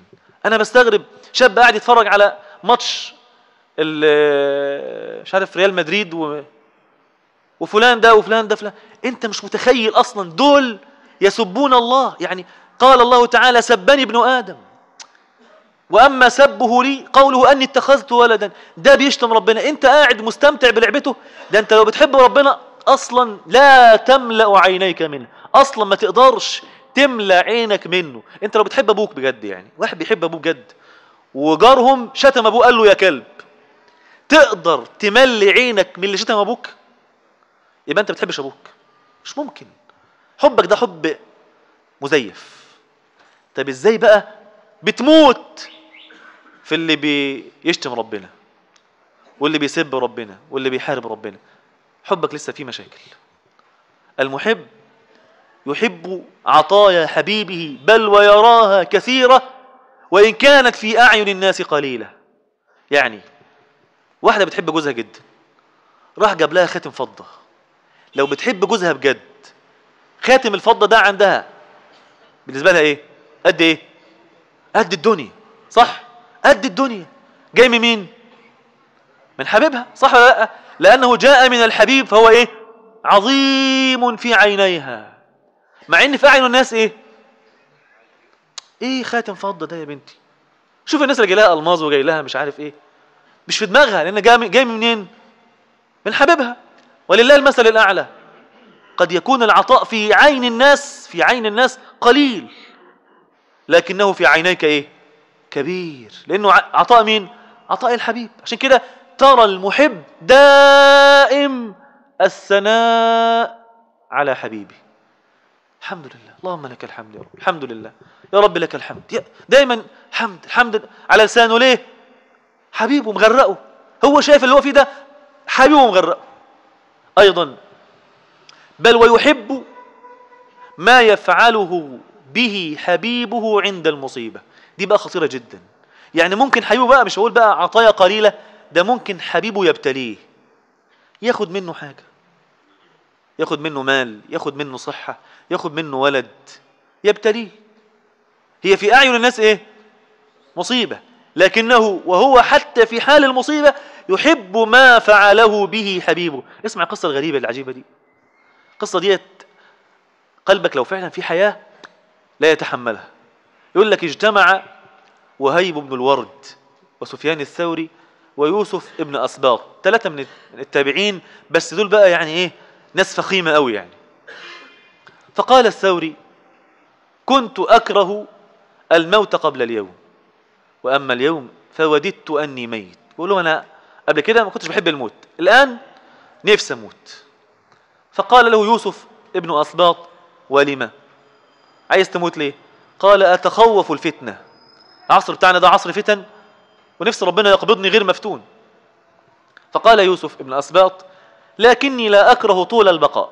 انا بستغرب شاب قاعد يتفرج على ماتش ال- مش عارف ريال مدريد و وفلان ده وفلان ده فلان انت مش متخيل اصلا دول يسبون الله يعني قال الله تعالى سبني ابن ادم واما سبه لي قوله اني اتخذت ولدا ده بيشتم ربنا انت قاعد مستمتع بلعبته ده انت لو بتحب ربنا اصلا لا تملا عينيك منه اصلا ما تقدرش تملا عينك منه انت لو بتحب ابوك بجد يعني واحد بيحب ابوه بجد وجارهم شتم ابوه قال له يا كلب تقدر تملي عينك من اللي شتم ابوك يبقى انت بتحبش ابوك مش ممكن حبك ده حب مزيف طب ازاي بقى بتموت في اللي بيشتم ربنا واللي بيسب ربنا واللي بيحارب ربنا حبك لسه فيه مشاكل المحب يحب عطايا حبيبه بل ويراها كثيرة وإن كانت في أعين الناس قليلة يعني واحدة بتحب جوزها جدا راح جاب لها خاتم فضة لو بتحب جوزها بجد خاتم الفضة ده عندها بالنسبة لها ايه قد ايه قد الدنيا صح قد الدنيا جاي من مين من حبيبها صح ولا لا لأنه جاء من الحبيب فهو ايه عظيم في عينيها مع ان في اعين الناس ايه ايه خاتم فضة ده يا بنتي شوف الناس اللي جاي لها الماظ وجاي لها مش عارف ايه مش في دماغها لان جاي جاي منين من حبيبها ولله المثل الاعلى قد يكون العطاء في عين الناس في عين الناس قليل لكنه في عينيك ايه كبير لانه ع- عطاء مين عطاء الحبيب عشان كده ترى المحب دائم الثناء على حبيبه الحمد لله اللهم لك الحمد يا رب الحمد لله يا رب لك الحمد يا- دايما حمد الحمد على لسانه ليه حبيبه مغرقه هو شايف اللي هو فيه ده حبيبه مغرقه ايضا بل ويحب ما يفعله به حبيبه عند المصيبة دي بقى خطيرة جدا يعني ممكن حبيبه بقى مش هقول بقى عطايا قليلة ده ممكن حبيبه يبتليه ياخد منه حاجة ياخد منه مال ياخد منه صحة ياخد منه ولد يبتليه هي في أعين الناس إيه مصيبة لكنه وهو حتى في حال المصيبة يحب ما فعله به حبيبه اسمع القصة الغريبة العجيبة دي القصة ديت قلبك لو فعلا في حياة لا يتحملها يقول لك اجتمع وهيب بن الورد وسفيان الثوري ويوسف ابن أسباط ثلاثة من التابعين بس دول بقى يعني ايه ناس فخيمة قوي يعني فقال الثوري كنت أكره الموت قبل اليوم وأما اليوم فوددت أني ميت بقول له أنا قبل كده ما كنتش بحب الموت الآن نفسي أموت فقال له يوسف ابن أسباط ولما عايز تموت ليه قال أتخوف الفتنة العصر بتاعنا ده عصر فتن ونفس ربنا يقبضني غير مفتون فقال يوسف ابن أسباط لكني لا أكره طول البقاء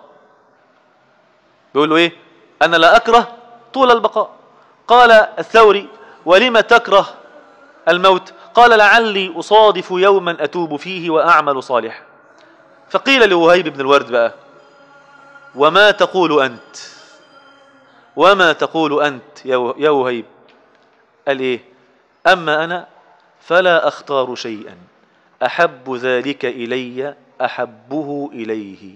بيقول له إيه أنا لا أكره طول البقاء قال الثوري ولم تكره الموت قال لعلي أصادف يوما أتوب فيه وأعمل صالحا فقيل لوهيب بن الورد بقى وما تقول أنت وما تقول أنت يا و- يا وهيب قال إيه أما أنا فلا أختار شيئا أحب ذلك إلي أحبه إليه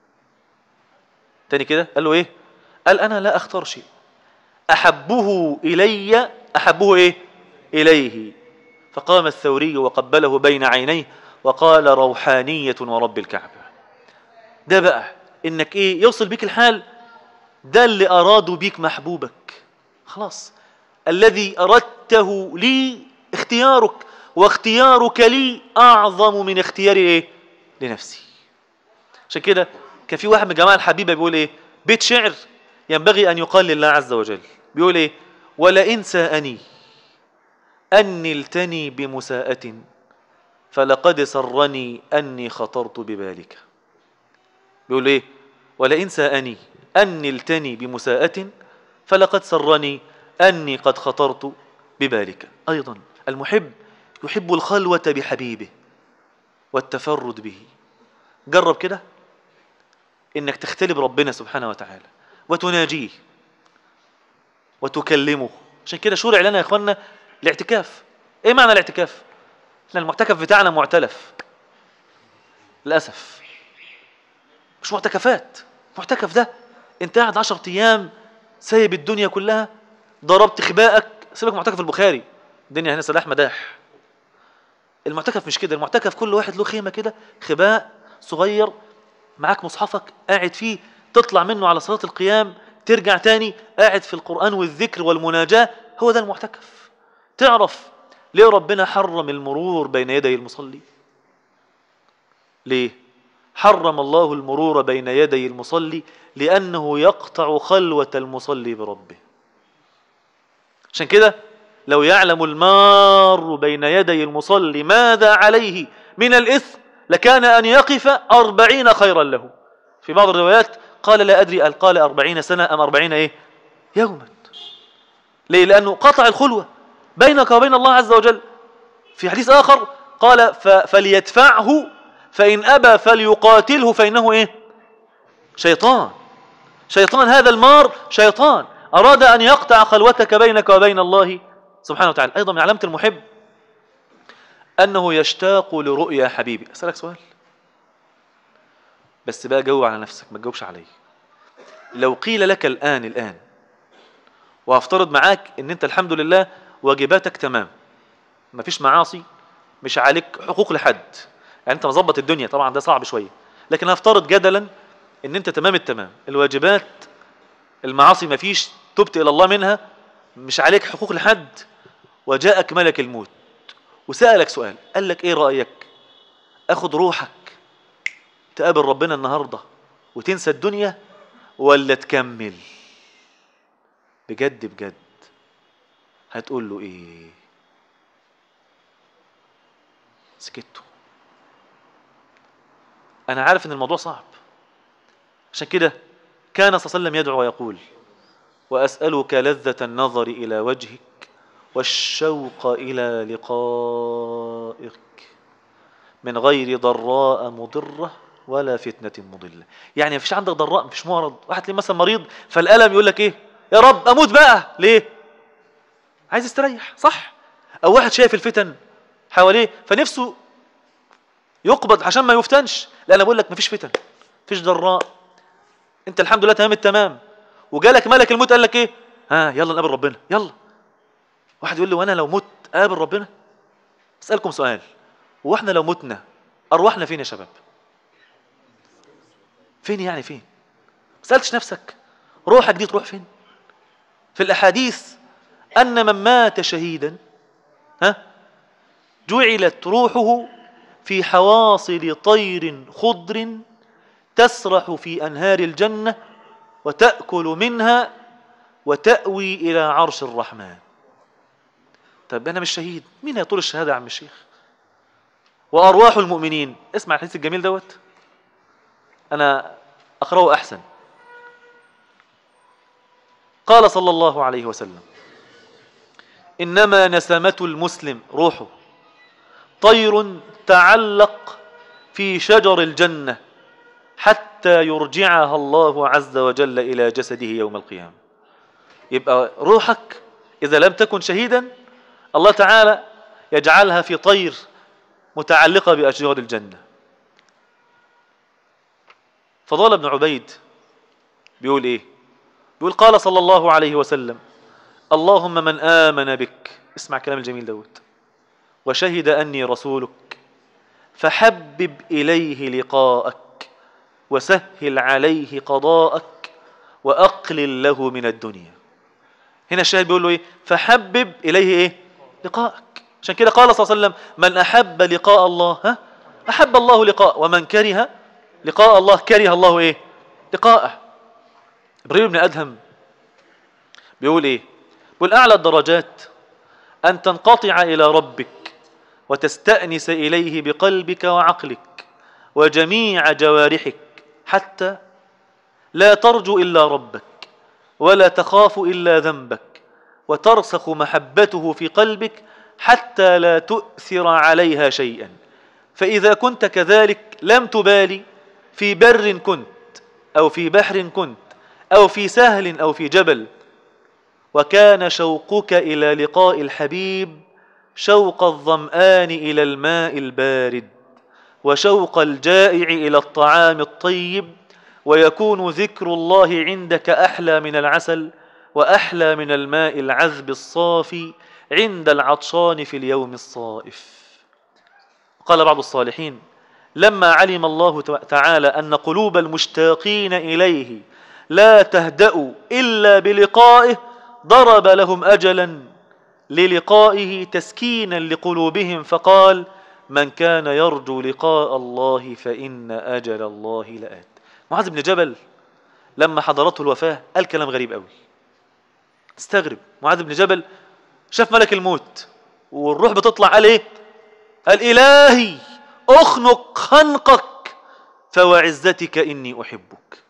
تاني كده قال له إيه قال أنا لا أختار شيء أحبه إلي أحبه إيه إليه فقام الثوري وقبله بين عينيه وقال روحانية ورب الكعبة ده بقى إنك إيه يوصل بيك الحال ده اللي أرادوا بيك محبوبك خلاص الذي أردته لي اختيارك واختيارك لي أعظم من اختياري إيه لنفسي عشان كده كان في واحد من جماعة الحبيبة بيقول إيه بيت شعر ينبغي أن يقال لله عز وجل بيقول إيه ولئن ساءني أن نلتني بمساءة فلقد سرني أني خطرت ببالك بيقول إيه ولئن ساءني أن نلتني بمساءة فلقد سرني أني قد خطرت ببالك أيضا المحب يحب الخلوة بحبيبه والتفرد به جرب كده إنك تختلي بربنا سبحانه وتعالى وتناجيه وتكلمه عشان كده شرع لنا يا إخواننا الاعتكاف ايه معنى الاعتكاف احنا المعتكف بتاعنا معتلف للاسف مش معتكفات معتكف ده انت قاعد 10 ايام سايب الدنيا كلها ضربت خبائك سيبك معتكف البخاري الدنيا هنا سلاح مداح المعتكف مش كده المعتكف كل واحد له خيمه كده خباء صغير معاك مصحفك قاعد فيه تطلع منه على صلاه القيام ترجع تاني قاعد في القران والذكر والمناجاه هو ده المعتكف تعرف ليه ربنا حرم المرور بين يدي المصلي ليه حرم الله المرور بين يدي المصلي لأنه يقطع خلوة المصلي بربه عشان كده لو يعلم المار بين يدي المصلي ماذا عليه من الإثم لكان أن يقف أربعين خيرا له في بعض الروايات قال لا أدري قال قال أربعين سنة أم أربعين إيه يوما ليه لأنه قطع الخلوة بينك وبين الله عز وجل في حديث آخر قال فليدفعه فإن أبى فليقاتله فإنه إيه شيطان شيطان هذا المار شيطان أراد أن يقطع خلوتك بينك وبين الله سبحانه وتعالى أيضا من علامة المحب أنه يشتاق لرؤيا حبيبي أسألك سؤال بس بقى جو على نفسك ما تجاوبش علي لو قيل لك الآن الآن وهفترض معاك ان انت الحمد لله واجباتك تمام مفيش معاصي مش عليك حقوق لحد يعني انت مظبط الدنيا طبعا ده صعب شويه لكن هفترض جدلا ان انت تمام التمام الواجبات المعاصي مفيش تبت الى الله منها مش عليك حقوق لحد وجاءك ملك الموت وسألك سؤال قال لك ايه رأيك اخد روحك تقابل ربنا النهاردة وتنسى الدنيا ولا تكمل بجد بجد هتقول له ايه سكتوا انا عارف ان الموضوع صعب عشان كده كان صلى الله عليه وسلم يدعو ويقول واسالك لذه النظر الى وجهك والشوق الى لقائك من غير ضراء مضره ولا فتنه مضله يعني مفيش عندك ضراء مفيش مرض واحد تلاقيه مثلا مريض فالالم يقول لك ايه يا رب اموت بقى ليه عايز يستريح صح او واحد شايف الفتن حواليه فنفسه يقبض عشان ما يفتنش لا انا بقول لك مفيش فتن مفيش ضراء انت الحمد لله تمام التمام وجالك ملك الموت قال لك ايه ها يلا نقابل ربنا يلا واحد يقول لي وانا لو مت قابل ربنا اسالكم سؤال هو احنا لو متنا ارواحنا فين يا شباب فين يعني فين ما سالتش نفسك روحك دي تروح فين في الاحاديث ان من مات شهيدا ها جعلت روحه في حواصل طير خضر تسرح في انهار الجنه وتاكل منها وتاوي الى عرش الرحمن طب انا مش شهيد مين هيطول الشهاده يا عم الشيخ وارواح المؤمنين اسمع الحديث الجميل دوت انا اقراه احسن قال صلى الله عليه وسلم انما نسمه المسلم روحه طير تعلق في شجر الجنه حتى يرجعها الله عز وجل الى جسده يوم القيامه يبقى روحك اذا لم تكن شهيدا الله تعالى يجعلها في طير متعلقه باشجار الجنه فضال بن عبيد بيقول ايه بيقول قال صلى الله عليه وسلم اللهم من آمن بك اسمع كلام الجميل دوت وشهد أني رسولك فحبب إليه لقاءك وسهل عليه قضاءك وأقلل له من الدنيا هنا الشاهد بيقول له إيه فحبب إليه إيه لقاءك عشان كده قال صلى الله عليه وسلم من أحب لقاء الله ها أحب الله لقاء ومن كره لقاء الله كره الله إيه لقاءه إبراهيم بن أدهم بيقول إيه بيقول أعلى الدرجات أن تنقطع إلى ربك وتستأنس إليه بقلبك وعقلك وجميع جوارحك حتى لا ترجو إلا ربك ولا تخاف إلا ذنبك وترسخ محبته في قلبك حتى لا تؤثر عليها شيئا فإذا كنت كذلك لم تبالي في بر كنت أو في بحر كنت أو في سهل أو في جبل وكان شوقك إلى لقاء الحبيب شوق الظمآن إلى الماء البارد وشوق الجائع إلى الطعام الطيب ويكون ذكر الله عندك أحلى من العسل وأحلى من الماء العذب الصافي عند العطشان في اليوم الصائف قال بعض الصالحين لما علم الله تعالى أن قلوب المشتاقين إليه لا تهدأ إلا بلقائه ضرب لهم أجلا للقائه تسكينا لقلوبهم فقال من كان يرجو لقاء الله فإن أجل الله لآت معاذ بن جبل لما حضرته الوفاة قال كلام غريب قوي استغرب معاذ بن جبل شاف ملك الموت والروح بتطلع قال ايه قال إلهي أخنق خنقك فوعزتك إني أحبك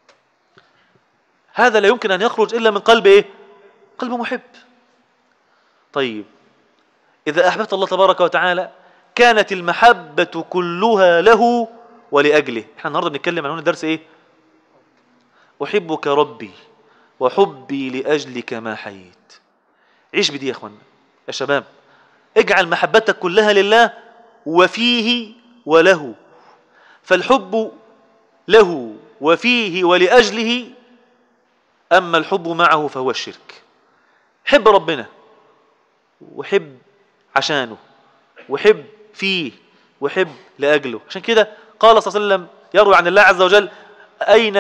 هذا لا يمكن أن يخرج إلا من قلب إيه؟ قلب محب طيب إذا أحببت الله تبارك وتعالى كانت المحبة كلها له ولأجله احنا النهاردة بنتكلم عن هنا درس إيه أحبك ربي وحبي لأجلك ما حييت عيش بدي يا أخوانا يا شباب اجعل محبتك كلها لله وفيه وله فالحب له وفيه ولأجله أما الحب معه فهو الشرك حب ربنا وحب عشانه وحب فيه وحب لأجله عشان كده قال صلى الله عليه وسلم يروي عن الله عز وجل أين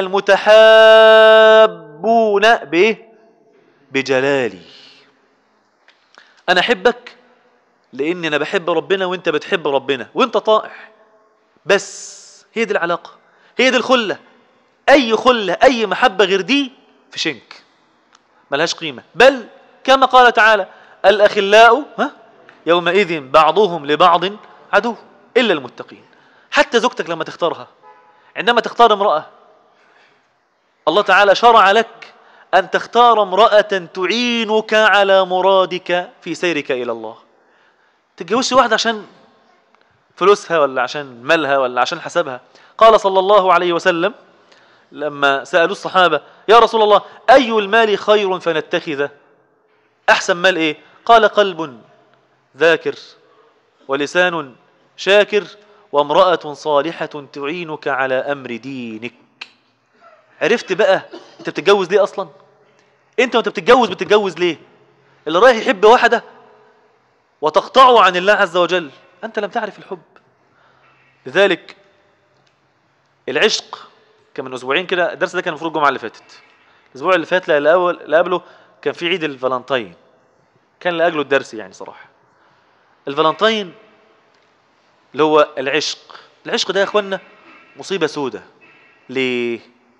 المتحابون بإيه بجلالي أنا أحبك لأن أنا بحب ربنا وأنت بتحب ربنا وأنت طائع بس هي دي العلاقة هي دي الخلة أي خلة أي محبة غير دي في شنك ملهاش قيمة بل كما قال تعالى الأخلاء ها يومئذ بعضهم لبعض عدو إلا المتقين حتى زوجتك لما تختارها عندما تختار امرأة الله تعالى شرع لك أن تختار امرأة تعينك على مرادك في سيرك إلى الله تتجوزش واحدة عشان فلوسها ولا عشان مالها ولا عشان حسابها قال صلى الله عليه وسلم لما سألوا الصحابة يا رسول الله أي المال خير فنتخذه أحسن مال إيه قال قلب ذاكر ولسان شاكر وامرأة صالحة تعينك على أمر دينك عرفت بقى أنت بتتجوز ليه أصلا أنت وأنت بتتجوز بتتجوز ليه اللي رايح يحب واحدة وتقطعه عن الله عز وجل أنت لم تعرف الحب لذلك العشق كان من أسبوعين كده الدرس ده كان المفروض الجمعة اللي فاتت الأسبوع اللي فات لا الأول اللي قبله كان في عيد الفالنتين كان لأجله الدرس يعني صراحة الفالنتين اللي هو العشق العشق ده يا اخوانا مصيبة سودة ليه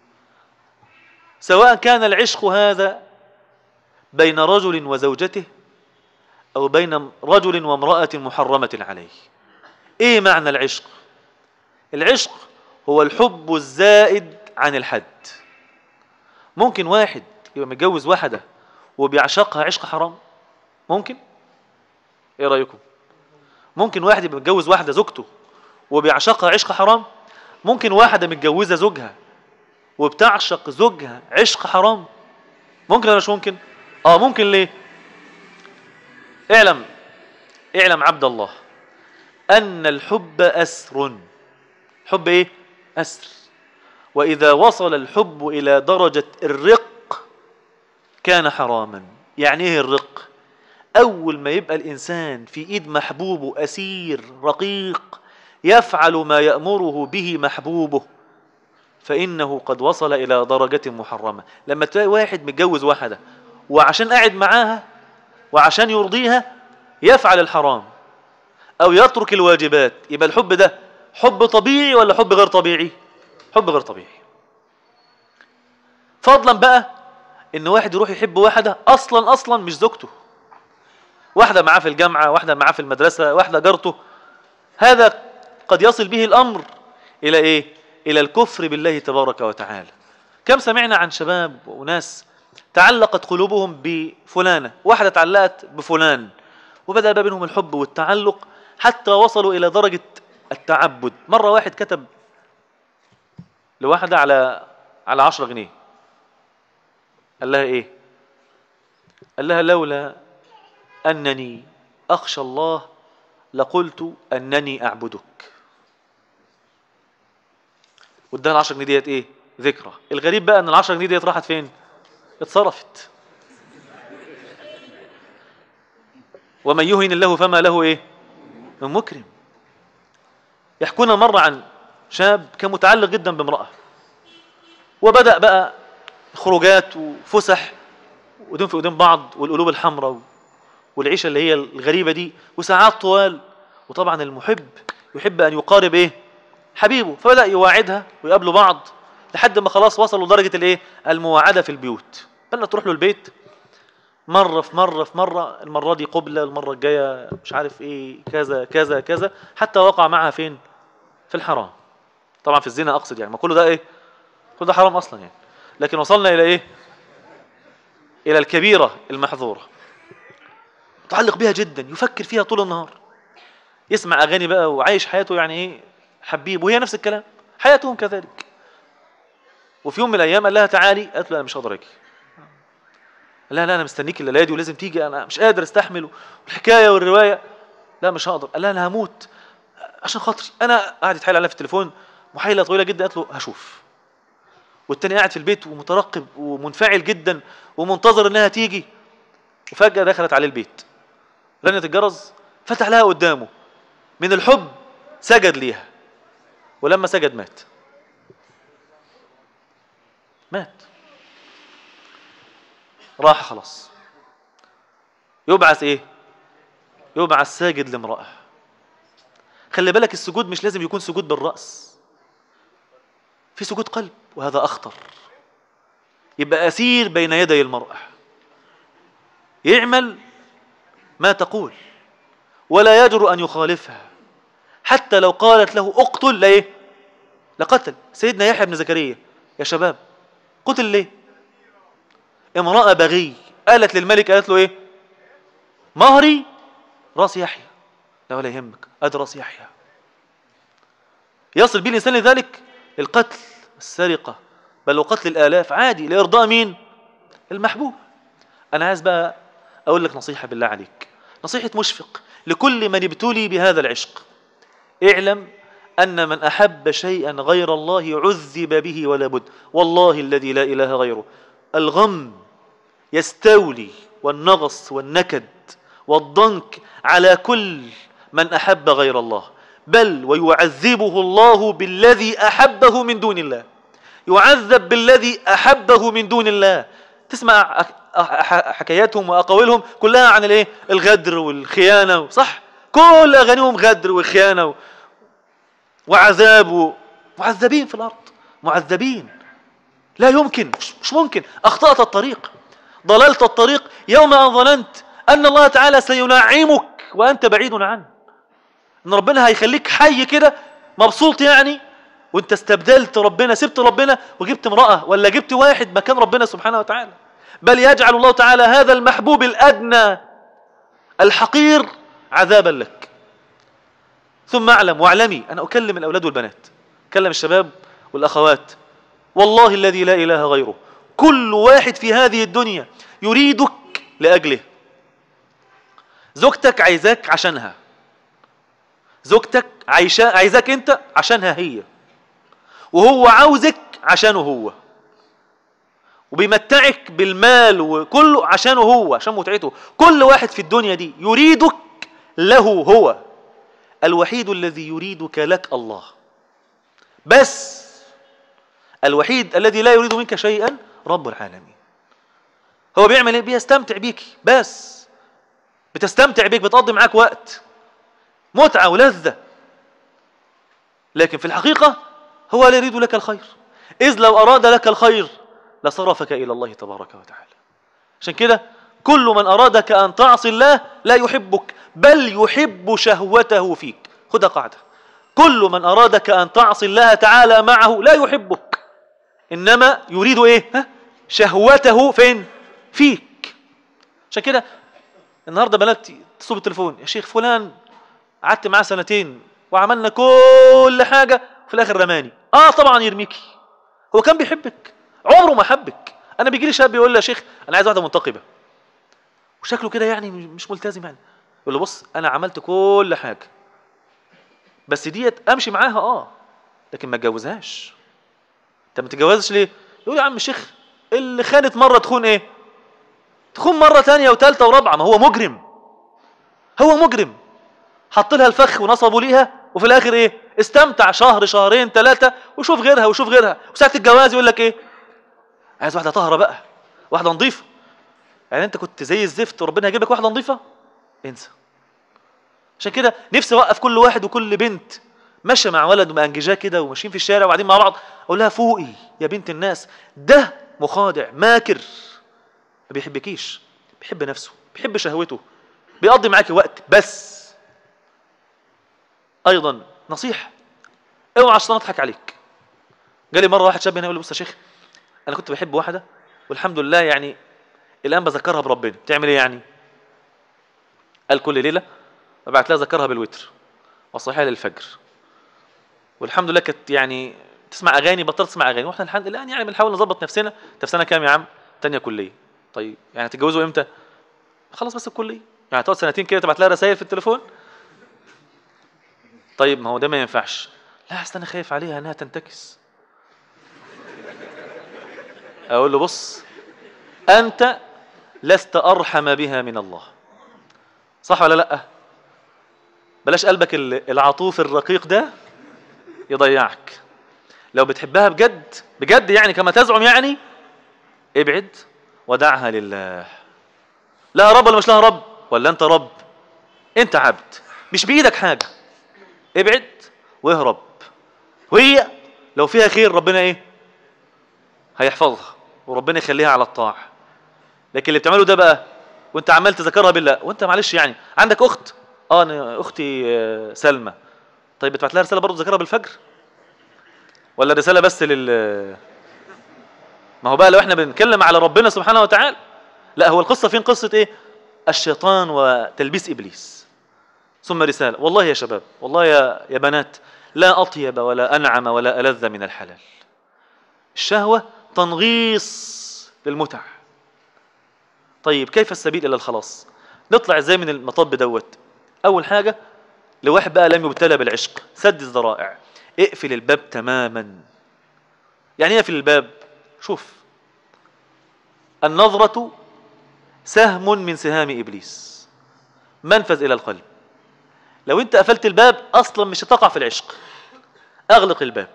سواء كان العشق هذا بين رجل وزوجته أو بين رجل وامرأة محرمة عليه إيه معنى العشق العشق هو الحب الزائد عن الحد ممكن واحد يبقى متجوز واحدة وبيعشقها عشق حرام ممكن ايه رأيكم ممكن واحد يبقى متجوز واحدة زوجته وبيعشقها عشق حرام ممكن واحدة متجوزة زوجها وبتعشق زوجها عشق حرام ممكن ولا مش ممكن اه ممكن ليه اعلم اعلم عبد الله ان الحب اسر حب ايه اسر واذا وصل الحب الى درجة الرق كان حراما يعني ايه الرق أول ما يبقى الإنسان في إيد محبوبه أسير رقيق يفعل ما يأمره به محبوبه فإنه قد وصل إلى درجة محرمة لما تلاقي واحد متجوز واحدة وعشان قاعد معاها وعشان يرضيها يفعل الحرام أو يترك الواجبات يبقى الحب ده حب طبيعي ولا حب غير طبيعي حب غير طبيعي فضلا بقى ان واحد يروح يحب واحدة اصلا اصلا مش زوجته واحدة معاه في الجامعة واحدة معاه في المدرسة واحدة جارته هذا قد يصل به الأمر إلى إيه؟ إلى الكفر بالله تبارك وتعالى كم سمعنا عن شباب وناس تعلقت قلوبهم بفلانة واحدة تعلقت بفلان وبدأ بينهم الحب والتعلق حتى وصلوا إلى درجة التعبد مرة واحد كتب لواحدة على على 10 جنيه قال لها إيه قال لها لولا أنني أخشى الله لقلت أنني أعبدك واداها العشر جنيه ديت إيه ذكرى الغريب بقى أن العشر جنيه ديت راحت فين اتصرفت ومن يهن الله فما له إيه من مكرم يحكون مرة عن شاب كان متعلق جدا بامرأة وبدأ بقى خروجات وفسح ودين في قدام بعض والقلوب الحمراء والعيشة اللي هي الغريبة دي وساعات طوال وطبعا المحب يحب أن يقارب إيه حبيبه فبدأ يواعدها ويقابلوا بعض لحد ما خلاص وصلوا لدرجة الإيه المواعدة في البيوت بل تروح له البيت مرة في مرة في مرة المرة دي قبلة المرة الجاية مش عارف إيه كذا كذا كذا حتى وقع معها فين في الحرام طبعا في الزنا أقصد يعني ما كله ده إيه كل ده حرام أصلا يعني لكن وصلنا إلى إيه إلى الكبيرة المحظورة متعلق بها جدا يفكر فيها طول النهار يسمع أغاني بقى وعايش حياته يعني إيه حبيب وهي نفس الكلام حياتهم كذلك وفي يوم من الأيام قال لها تعالي قالت له أنا مش هقدر أجي لا لا أنا مستنيك الليلة دي ولازم تيجي أنا مش قادر أستحمل والحكاية والرواية لا مش هقدر قال لها أنا هموت عشان خاطري أنا قاعد يتحايل عليها في التليفون محايلة طويلة جدا قالت له هشوف والتاني قاعد في البيت ومترقب ومنفعل جدا ومنتظر انها تيجي وفجأة دخلت عليه البيت رنت الجرس فتح لها قدامه من الحب سجد ليها ولما سجد مات مات راح خلاص يبعث ايه يبعث ساجد لامرأة خلي بالك السجود مش لازم يكون سجود بالرأس في سجود قلب وهذا أخطر يبقى أسير بين يدي المرأة يعمل ما تقول ولا يجر أن يخالفها حتى لو قالت له اقتل ليه لقتل سيدنا يحيى بن زكريا يا شباب قتل ليه امرأة بغي قالت للملك قالت له ايه مهري راس يحيى لا ولا يهمك ادي راس يحيى يصل به الانسان لذلك القتل السرقة بل وقتل الآلاف عادي لإرضاء مين المحبوب أنا عايز بقى أقول لك نصيحة بالله عليك نصيحة مشفق لكل من ابتلي بهذا العشق اعلم أن من أحب شيئا غير الله عذب به ولا بد والله الذي لا إله غيره الغم يستولي والنغص والنكد والضنك على كل من أحب غير الله بل ويعذبه الله بالذي أحبه من دون الله يعذب بالذي أحبه من دون الله تسمع حكاياتهم وأقاويلهم كلها عن الايه الغدر والخيانة صح كل أغانيهم غدر وخيانة وعذاب معذبين في الأرض معذبين لا يمكن مش ممكن أخطأت الطريق ضللت الطريق يوم أن ظننت أن الله تعالى سينعمك وأنت بعيد عنه ان ربنا هيخليك حي كده مبسوط يعني وانت استبدلت ربنا سبت ربنا وجبت امرأة ولا جبت واحد مكان ربنا سبحانه وتعالى بل يجعل الله تعالى هذا المحبوب الأدنى الحقير عذابا لك ثم اعلم واعلمي أنا أكلم الأولاد والبنات أكلم الشباب والأخوات والله الذي لا إله غيره كل واحد في هذه الدنيا يريدك لأجله زوجتك عايزاك عشانها زوجتك عايشة عايزاك انت عشانها هي وهو عاوزك عشانه هو وبيمتعك بالمال وكله عشانه هو عشان متعته كل واحد في الدنيا دي يريدك له هو الوحيد الذي يريدك لك الله بس الوحيد الذي لا يريد منك شيئا رب العالمين هو بيعمل ايه بيستمتع بيك بس بتستمتع بيك بتقضي معاك وقت متعة ولذة لكن في الحقيقة هو لا يريد لك الخير إذ لو أراد لك الخير لصرفك إلى الله تبارك وتعالى عشان كده كل من أرادك أن تعصي الله لا يحبك بل يحب شهوته فيك خذ قاعدة كل من أرادك أن تعصي الله تعالى معه لا يحبك إنما يريد إيه ها؟ شهوته فين فيك عشان كده النهاردة بنات تصوب التليفون يا شيخ فلان قعدت معاه سنتين وعملنا كل حاجة في الآخر رماني آه طبعا يرميكي هو كان بيحبك عمره ما حبك أنا بيجي لي شاب يقول لي يا شيخ أنا عايز واحدة منتقبة وشكله كده يعني مش ملتزم يعني يقول له بص انا عملت كل حاجه بس ديت امشي معاها اه لكن ما اتجوزهاش انت ما تتجوزش ليه يقول يا عم الشيخ اللي خانت مره تخون ايه تخون مره ثانيه وثالثه ورابعه ما هو مجرم هو مجرم حط لها الفخ ونصبوا ليها وفي الاخر ايه استمتع شهر شهرين ثلاثه وشوف غيرها وشوف غيرها وساعه الجواز يقول لك ايه عايز واحده طاهره بقى واحده نظيفه يعني انت كنت زي الزفت وربنا هيجيب لك واحده نظيفه انسى عشان كده نفسي اوقف كل واحد وكل بنت ماشيه مع ولد ومأنججاه كده وماشيين في الشارع وقاعدين مع بعض اقول لها فوقي يا بنت الناس ده مخادع ماكر ما بيحبكيش بيحب نفسه بيحب شهوته بيقضي معاكي وقت بس ايضا نصيحه اوعى الشيطان يضحك عليك جالي مره واحد شاب هنا يقول لي بص يا شيخ انا كنت بحب واحده والحمد لله يعني الان بذكرها بربنا بتعمل ايه يعني قال كل ليله ببعت لها ذكرها بالوتر وصحيها للفجر والحمد لله كانت يعني تسمع اغاني بطلت تسمع اغاني واحنا الحمد الان يعني بنحاول نظبط نفسنا انت في سنه كام يا عم تانية كليه طيب يعني تتجوزوا امتى خلص بس الكليه يعني تقعد سنتين كده تبعت لها رسائل في التليفون طيب ما هو ده ما ينفعش لا اصل انا خايف عليها انها تنتكس اقول له بص انت لست ارحم بها من الله صح ولا لا بلاش قلبك العطوف الرقيق ده يضيعك لو بتحبها بجد بجد يعني كما تزعم يعني ابعد ودعها لله لها رب ولا مش لها رب ولا انت رب انت عبد مش بايدك حاجه ابعد واهرب وهي لو فيها خير ربنا ايه هيحفظها وربنا يخليها على الطاعه لكن اللي بتعمله ده بقى وانت عمال تذكرها بالله وانت معلش يعني عندك اخت اه انا اختي آه، سلمى طيب بتبعت لها رساله برضه تذكرها بالفجر ولا رساله بس لل ما هو بقى لو احنا بنتكلم على ربنا سبحانه وتعالى لا هو القصه فين قصه ايه الشيطان وتلبيس ابليس ثم رساله والله يا شباب والله يا يا بنات لا اطيب ولا انعم ولا الذ من الحلال الشهوه تنغيص للمتع طيب كيف السبيل الى الخلاص نطلع ازاي من المطب دوت اول حاجه لواحد بقى لم يبتلى بالعشق سد الذرائع اقفل الباب تماما يعني ايه اقفل الباب شوف النظرة سهم من سهام إبليس منفذ إلى القلب لو أنت قفلت الباب أصلا مش هتقع في العشق أغلق الباب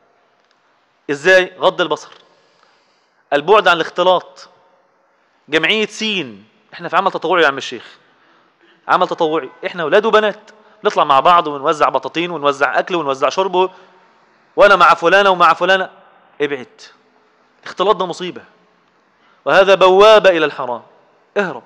إزاي؟ غض البصر البعد عن الاختلاط جمعية سين احنا في عمل تطوعي يا عم الشيخ عمل تطوعي احنا اولاد وبنات نطلع مع بعض ونوزع بطاطين ونوزع اكل ونوزع شرب وانا مع فلانه ومع فلانه ابعد الاختلاط ده مصيبه وهذا بوابه الى الحرام اهرب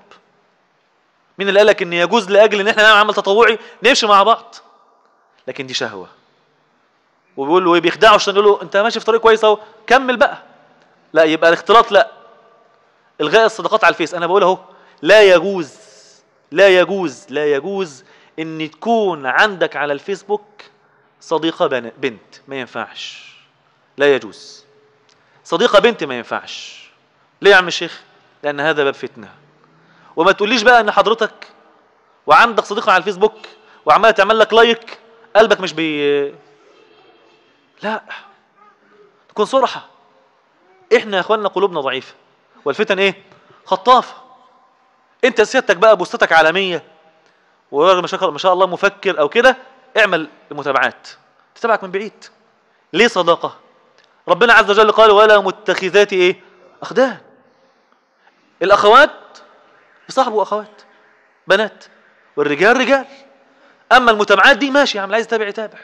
مين اللي قالك ان يجوز لاجل ان احنا نعمل عمل تطوعي نمشي مع بعض لكن دي شهوه وبيقول له ايه بيخدعه عشان يقول له انت ماشي في طريق كويس اهو كمل بقى لا يبقى الاختلاط لا الغاء الصداقات على الفيس انا بقول اهو لا يجوز لا يجوز لا يجوز ان تكون عندك على الفيسبوك صديقه بنت ما ينفعش لا يجوز صديقه بنت ما ينفعش ليه يا عم الشيخ لان هذا باب فتنه وما تقوليش بقى ان حضرتك وعندك صديقه على الفيسبوك وعماله تعمل لك لايك قلبك مش بي لا تكون صرحه احنا يا اخواننا قلوبنا ضعيفه والفتن ايه خطافه انت سيادتك بقى بوستاتك عالميه وراجل ما شاء الله مفكر او كده اعمل المتابعات تتابعك من بعيد ليه صداقه ربنا عز وجل قال ولا متخذات ايه اخدان الاخوات يصاحبوا اخوات بنات والرجال رجال اما المتابعات دي ماشي يا عم عايز يتابع يتابع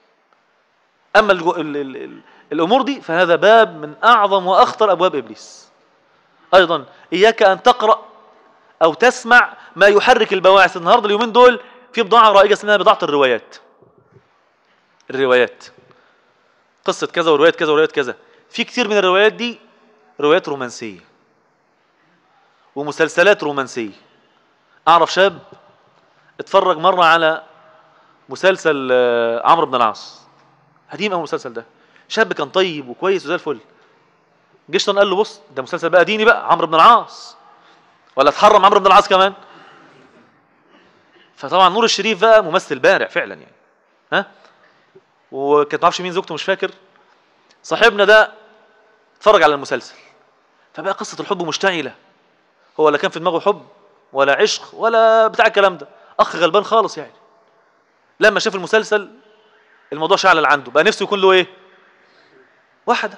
اما ال ال ال ال الامور دي فهذا باب من اعظم واخطر ابواب ابليس ايضا اياك ان تقرا او تسمع ما يحرك البواعث النهارده اليومين دول في بضاعه رائجه اسمها بضاعه الروايات الروايات قصه كذا وروايه كذا وروايه كذا في كتير من الروايات دي روايات رومانسيه ومسلسلات رومانسيه اعرف شاب اتفرج مره على مسلسل آه، عمرو بن العاص قديم قوي المسلسل ده شاب كان طيب وكويس وزي الفل جيشتون قال له بص ده مسلسل بقى ديني بقى عمرو بن العاص ولا تحرم عمرو بن العاص كمان فطبعا نور الشريف بقى ممثل بارع فعلا يعني ها وكانت معرفش مين زوجته مش فاكر صاحبنا ده اتفرج على المسلسل فبقى قصة الحب مشتعلة هو لا كان في دماغه حب ولا عشق ولا بتاع الكلام ده أخ غلبان خالص يعني لما شاف المسلسل الموضوع شعل عنده بقى نفسه يكون له إيه واحدة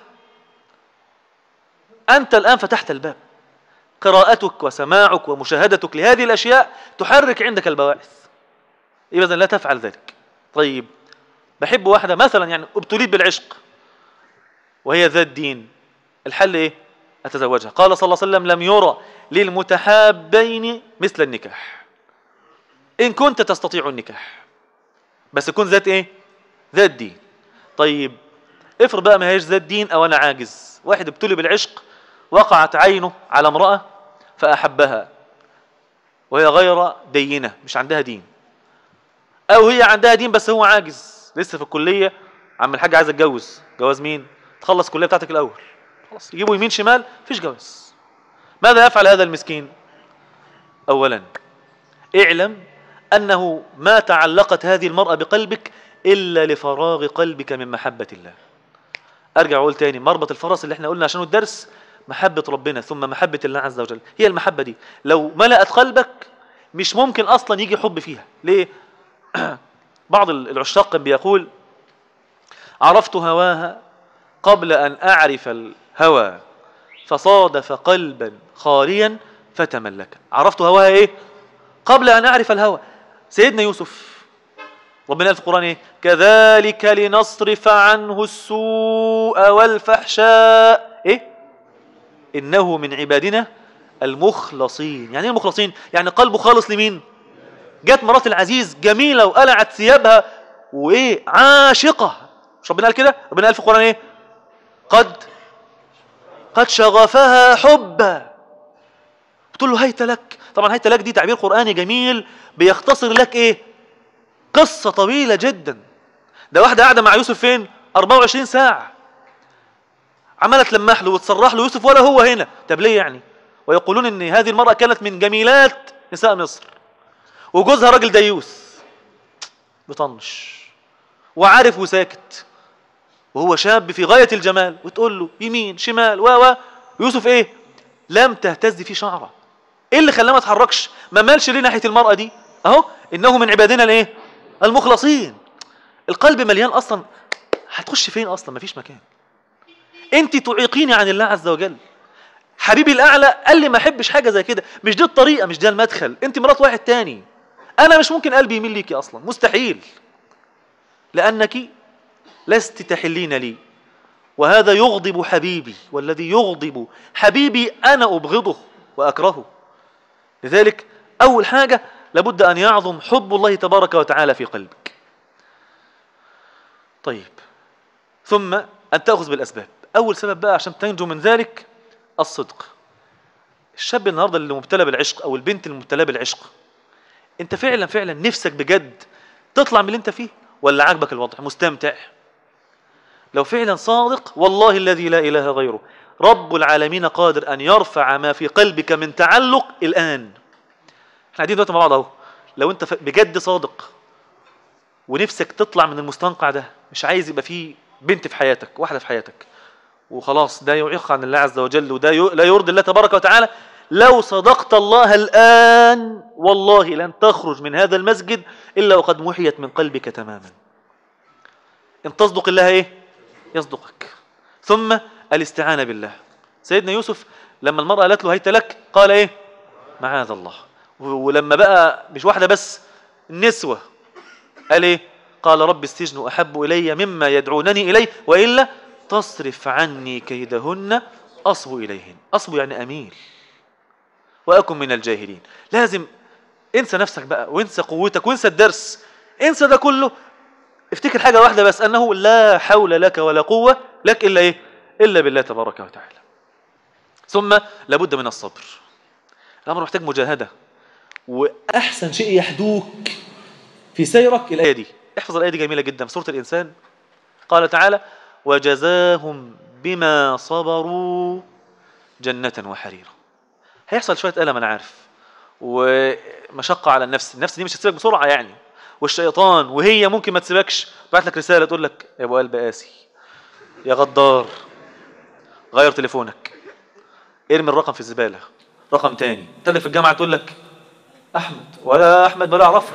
أنت الآن فتحت الباب قراءتك وسماعك ومشاهدتك لهذه الأشياء تحرك عندك البواعث إذا لا تفعل ذلك طيب بحب واحدة مثلا يعني ابتليت بالعشق وهي ذات دين الحل إيه أتزوجها قال صلى الله عليه وسلم لم يرى للمتحابين مثل النكاح إن كنت تستطيع النكاح بس يكون ذات إيه ذات دين طيب افرض بقى ما هيش ذات دين أو أنا عاجز واحد ابتلي بالعشق وقعت عينه على امرأة فأحبها وهي غير دينة مش عندها دين أو هي عندها دين بس هو عاجز لسه في الكلية عم الحاج عايز اتجوز جواز مين تخلص الكلية بتاعتك الأول خلاص يجيبوا يمين شمال فيش جواز ماذا يفعل هذا المسكين أولا اعلم أنه ما تعلقت هذه المرأة بقلبك إلا لفراغ قلبك من محبة الله أرجع أقول تاني مربط الفرس اللي احنا قلنا عشانه الدرس محبة ربنا ثم محبة الله عز وجل هي المحبة دي لو ملأت قلبك مش ممكن أصلا يجي حب فيها ليه بعض العشاق بيقول عرفت هواها قبل أن أعرف الهوى فصادف قلبا خاليا فتملك عرفت هواها إيه قبل أن أعرف الهوى سيدنا يوسف ربنا قال في القرآن إيه كذلك لنصرف عنه السوء والفحشاء إيه إنه من عبادنا المخلصين يعني ايه المخلصين يعني قلبه خالص لمين جت مرات العزيز جميلة وقلعت ثيابها وايه عاشقة مش ربنا قال كده ربنا قال في القرآن ايه قد قد شغفها حبا بتقول له هيت لك طبعا هيت لك دي تعبير قرآني جميل بيختصر لك ايه قصة طويلة جدا ده واحدة قاعدة مع يوسف فين 24 ساعة عمالة تلمح له وتصرح له يوسف ولا هو هنا طب ليه يعني ويقولون ان هذه المرأة كانت من جميلات نساء مصر وجوزها راجل ديوث بطنش وعارف وساكت وهو شاب في غاية الجمال وتقول له يمين شمال و و يوسف ايه لم تهتز في شعره ايه اللي خلاه ما اتحركش ما مالش ليه ناحية المرأة دي اهو انه من عبادنا الايه المخلصين القلب مليان اصلا هتخش فين اصلا مفيش مكان انت تعيقيني عن الله عز وجل حبيبي الاعلى قال لي ما احبش حاجه زي كده مش دي الطريقه مش ده المدخل انت مرات واحد تاني انا مش ممكن قلبي يميل ليكي اصلا مستحيل لانك لست تحلين لي وهذا يغضب حبيبي والذي يغضب حبيبي انا ابغضه واكرهه لذلك اول حاجه لابد ان يعظم حب الله تبارك وتعالى في قلبك طيب ثم ان تاخذ بالاسباب اول سبب بقى عشان تنجو من ذلك الصدق الشاب النهارده اللي مبتلى بالعشق او البنت المبتلاه بالعشق انت فعلا فعلا نفسك بجد تطلع من اللي انت فيه ولا عاجبك الوضع مستمتع لو فعلا صادق والله الذي لا اله غيره رب العالمين قادر ان يرفع ما في قلبك من تعلق الان احنا قاعدين دلوقتي مع بعض اهو لو انت بجد صادق ونفسك تطلع من المستنقع ده مش عايز يبقى فيه بنت في حياتك واحده في حياتك وخلاص ده يعيق عن الله عز وجل وده لا يرضي الله تبارك وتعالى لو صدقت الله الآن والله لن تخرج من هذا المسجد إلا وقد محيت من قلبك تماما إن تصدق الله إيه يصدقك ثم الاستعانة بالله سيدنا يوسف لما المرأة قالت له هيت لك قال إيه معاذ الله ولما بقى مش واحدة بس النسوة قال إيه قال رب السجن أحب إلي مما يدعونني إليه وإلا تصرف عني كيدهن أصب إليهن أصب يعني أميل وأكن من الجاهلين لازم انسى نفسك بقى وانسى قوتك وانسى الدرس انسى ده كله افتكر حاجة واحدة بس أنه لا حول لك ولا قوة لك إلا إيه إلا بالله تبارك وتعالى ثم لابد من الصبر الأمر محتاج مجاهدة وأحسن شيء يحدوك في سيرك الآية دي احفظ الآية دي جميلة جدا في سورة الإنسان قال تعالى وجزاهم بما صبروا جنة وحريرا هيحصل شويه الم انا عارف ومشقه على النفس النفس دي مش هتسيبك بسرعه يعني والشيطان وهي ممكن ما تسيبكش بعت لك رساله تقول لك يا ابو قلب قاسي يا غدار غير تليفونك ارمي الرقم في الزباله رقم تاني تلاقي في الجامعه تقول لك احمد ولا احمد ولا اعرفها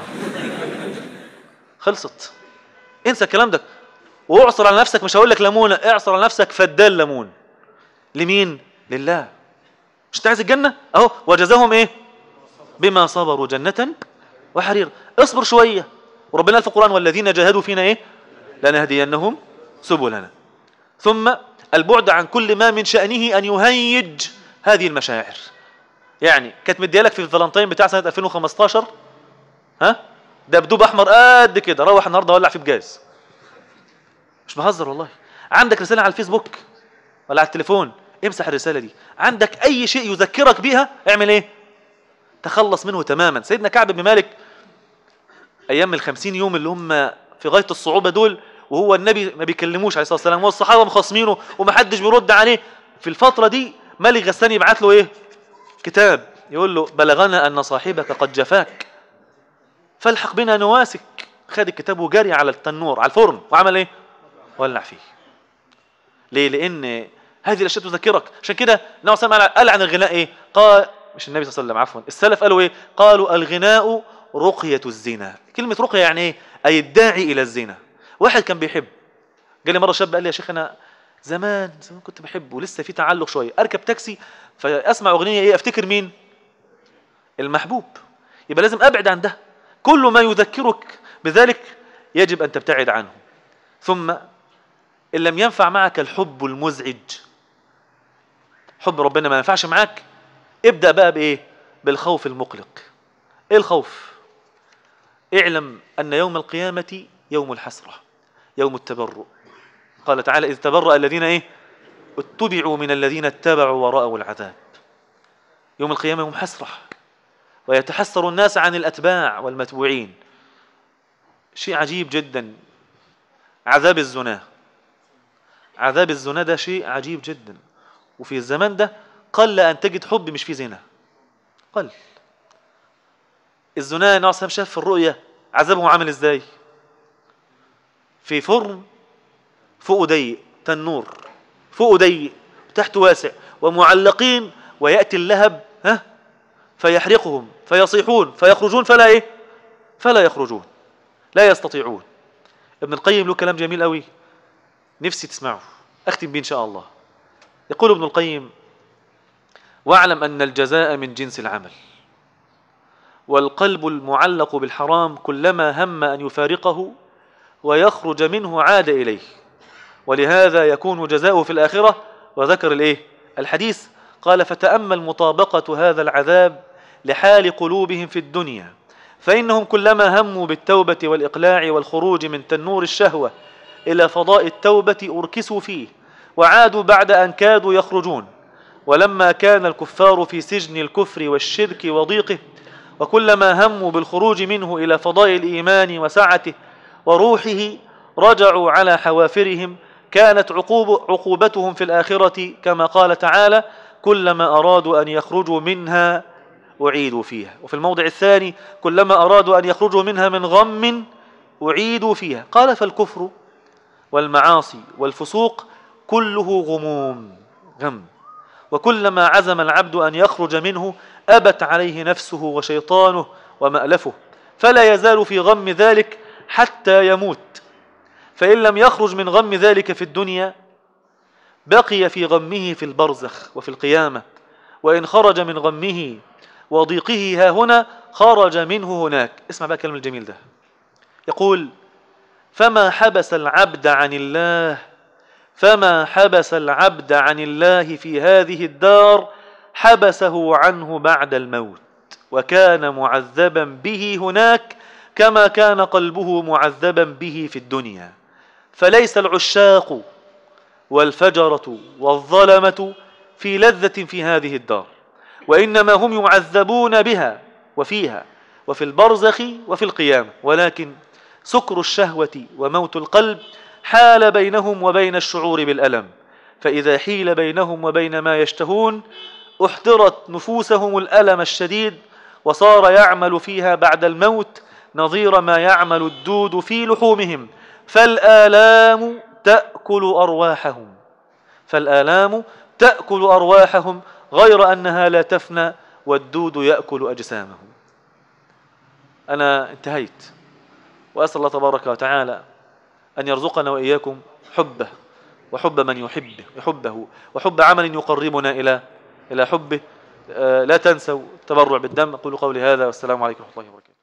خلصت انسى الكلام ده واعصر على نفسك مش هقول لك ليمونه اعصر على نفسك فدان ليمون لمين لله مش انت عايز الجنه اهو وجزاهم ايه بما صبروا جنه وحرير اصبر شويه وربنا قال في القران والذين جاهدوا فينا ايه لنهدينهم سبلنا ثم البعد عن كل ما من شأنه أن يهيج هذه المشاعر يعني كانت مديالك في الفالنتين بتاع سنة 2015 ها دبدوب أحمر قد كده روح النهارده ولع فيه بجاز مش بهزر والله عندك رسالة على الفيسبوك ولا على التليفون امسح الرسالة دي عندك أي شيء يذكرك بيها اعمل ايه تخلص منه تماما سيدنا كعب بن مالك أيام الخمسين يوم اللي هم في غاية الصعوبة دول وهو النبي ما بيكلموش عليه الصلاه والسلام والصحابه مخاصمينه ومحدش بيرد عليه في الفتره دي ملك غسان يبعت له ايه كتاب يقول له بلغنا ان صاحبك قد جفاك فالحق بنا نواسك خد الكتاب وجري على التنور على الفرن وعمل ايه ولع فيه ليه لان هذه الاشياء تذكرك عشان كده النبي صلى الله عليه وسلم قال عن الغناء ايه قال مش النبي صلى الله عليه وسلم عفوا السلف قالوا ايه قالوا الغناء رقية الزنا كلمة رقية يعني ايه أي الداعي إلى الزنا واحد كان بيحب جالي مره شاب قال لي يا شيخ انا زمان زمان كنت بحب ولسه في تعلق شويه اركب تاكسي فاسمع اغنيه ايه افتكر مين المحبوب يبقى لازم ابعد عن ده كل ما يذكرك بذلك يجب ان تبتعد عنه ثم ان لم ينفع معك الحب المزعج حب ربنا ما ينفعش معاك ابدا بقى بايه بالخوف المقلق ايه الخوف اعلم ان يوم القيامه يوم الحسره يوم التبرؤ قال تعالى إذ تبرأ الذين إيه اتبعوا من الذين اتبعوا ورأوا العذاب يوم القيامة يوم حسرة ويتحسر الناس عن الأتباع والمتبوعين شيء عجيب جدا عذاب الزنا عذاب الزنا ده شيء عجيب جدا وفي الزمان ده قل أن تجد حب مش في زنا قل الزنا نوع شاف في الرؤية عذابه عامل ازاي في فرن فوق ضيق تنور فوق ضيق تحت واسع ومعلقين ويأتي اللهب ها فيحرقهم فيصيحون فيخرجون فلا ايه فلا يخرجون لا يستطيعون ابن القيم له كلام جميل قوي نفسي تسمعه اختم به ان شاء الله يقول ابن القيم واعلم ان الجزاء من جنس العمل والقلب المعلق بالحرام كلما هم ان يفارقه ويخرج منه عاد إليه ولهذا يكون جزاؤه في الآخرة وذكر الإيه؟ الحديث قال فتأمل مطابقة هذا العذاب لحال قلوبهم في الدنيا فإنهم كلما هموا بالتوبة والإقلاع والخروج من تنور الشهوة إلى فضاء التوبة أركسوا فيه وعادوا بعد أن كادوا يخرجون ولما كان الكفار في سجن الكفر والشرك وضيقه وكلما هموا بالخروج منه إلى فضاء الإيمان وسعته وروحه رجعوا على حوافرهم كانت عقوب عقوبتهم في الآخرة كما قال تعالى كلما أرادوا أن يخرجوا منها أعيدوا فيها وفي الموضع الثاني كلما أرادوا أن يخرجوا منها من غم أعيدوا فيها قال فالكفر والمعاصي والفسوق كله غموم غم وكلما عزم العبد أن يخرج منه أبت عليه نفسه وشيطانه ومألفه فلا يزال في غم ذلك حتى يموت فإن لم يخرج من غم ذلك في الدنيا بقي في غمه في البرزخ وفي القيامة وإن خرج من غمه وضيقه ها هنا خرج منه هناك اسمع بقى كلمة الجميل ده يقول فما حبس العبد عن الله فما حبس العبد عن الله في هذه الدار حبسه عنه بعد الموت وكان معذبا به هناك كما كان قلبه معذبا به في الدنيا فليس العشاق والفجرة والظلمة في لذة في هذه الدار وإنما هم يعذبون بها وفيها وفي البرزخ وفي القيامة ولكن سكر الشهوة وموت القلب حال بينهم وبين الشعور بالألم فإذا حيل بينهم وبين ما يشتهون احترت نفوسهم الألم الشديد وصار يعمل فيها بعد الموت نظير ما يعمل الدود في لحومهم فالآلام تأكل أرواحهم فالآلام تأكل أرواحهم غير أنها لا تفنى والدود يأكل أجسامهم أنا انتهيت وأسأل الله تبارك وتعالى أن يرزقنا وإياكم حبه وحب من يحبه يحبه وحب عمل يقربنا إلى إلى حبه لا تنسوا التبرع بالدم أقول قولي هذا والسلام عليكم ورحمة الله وبركاته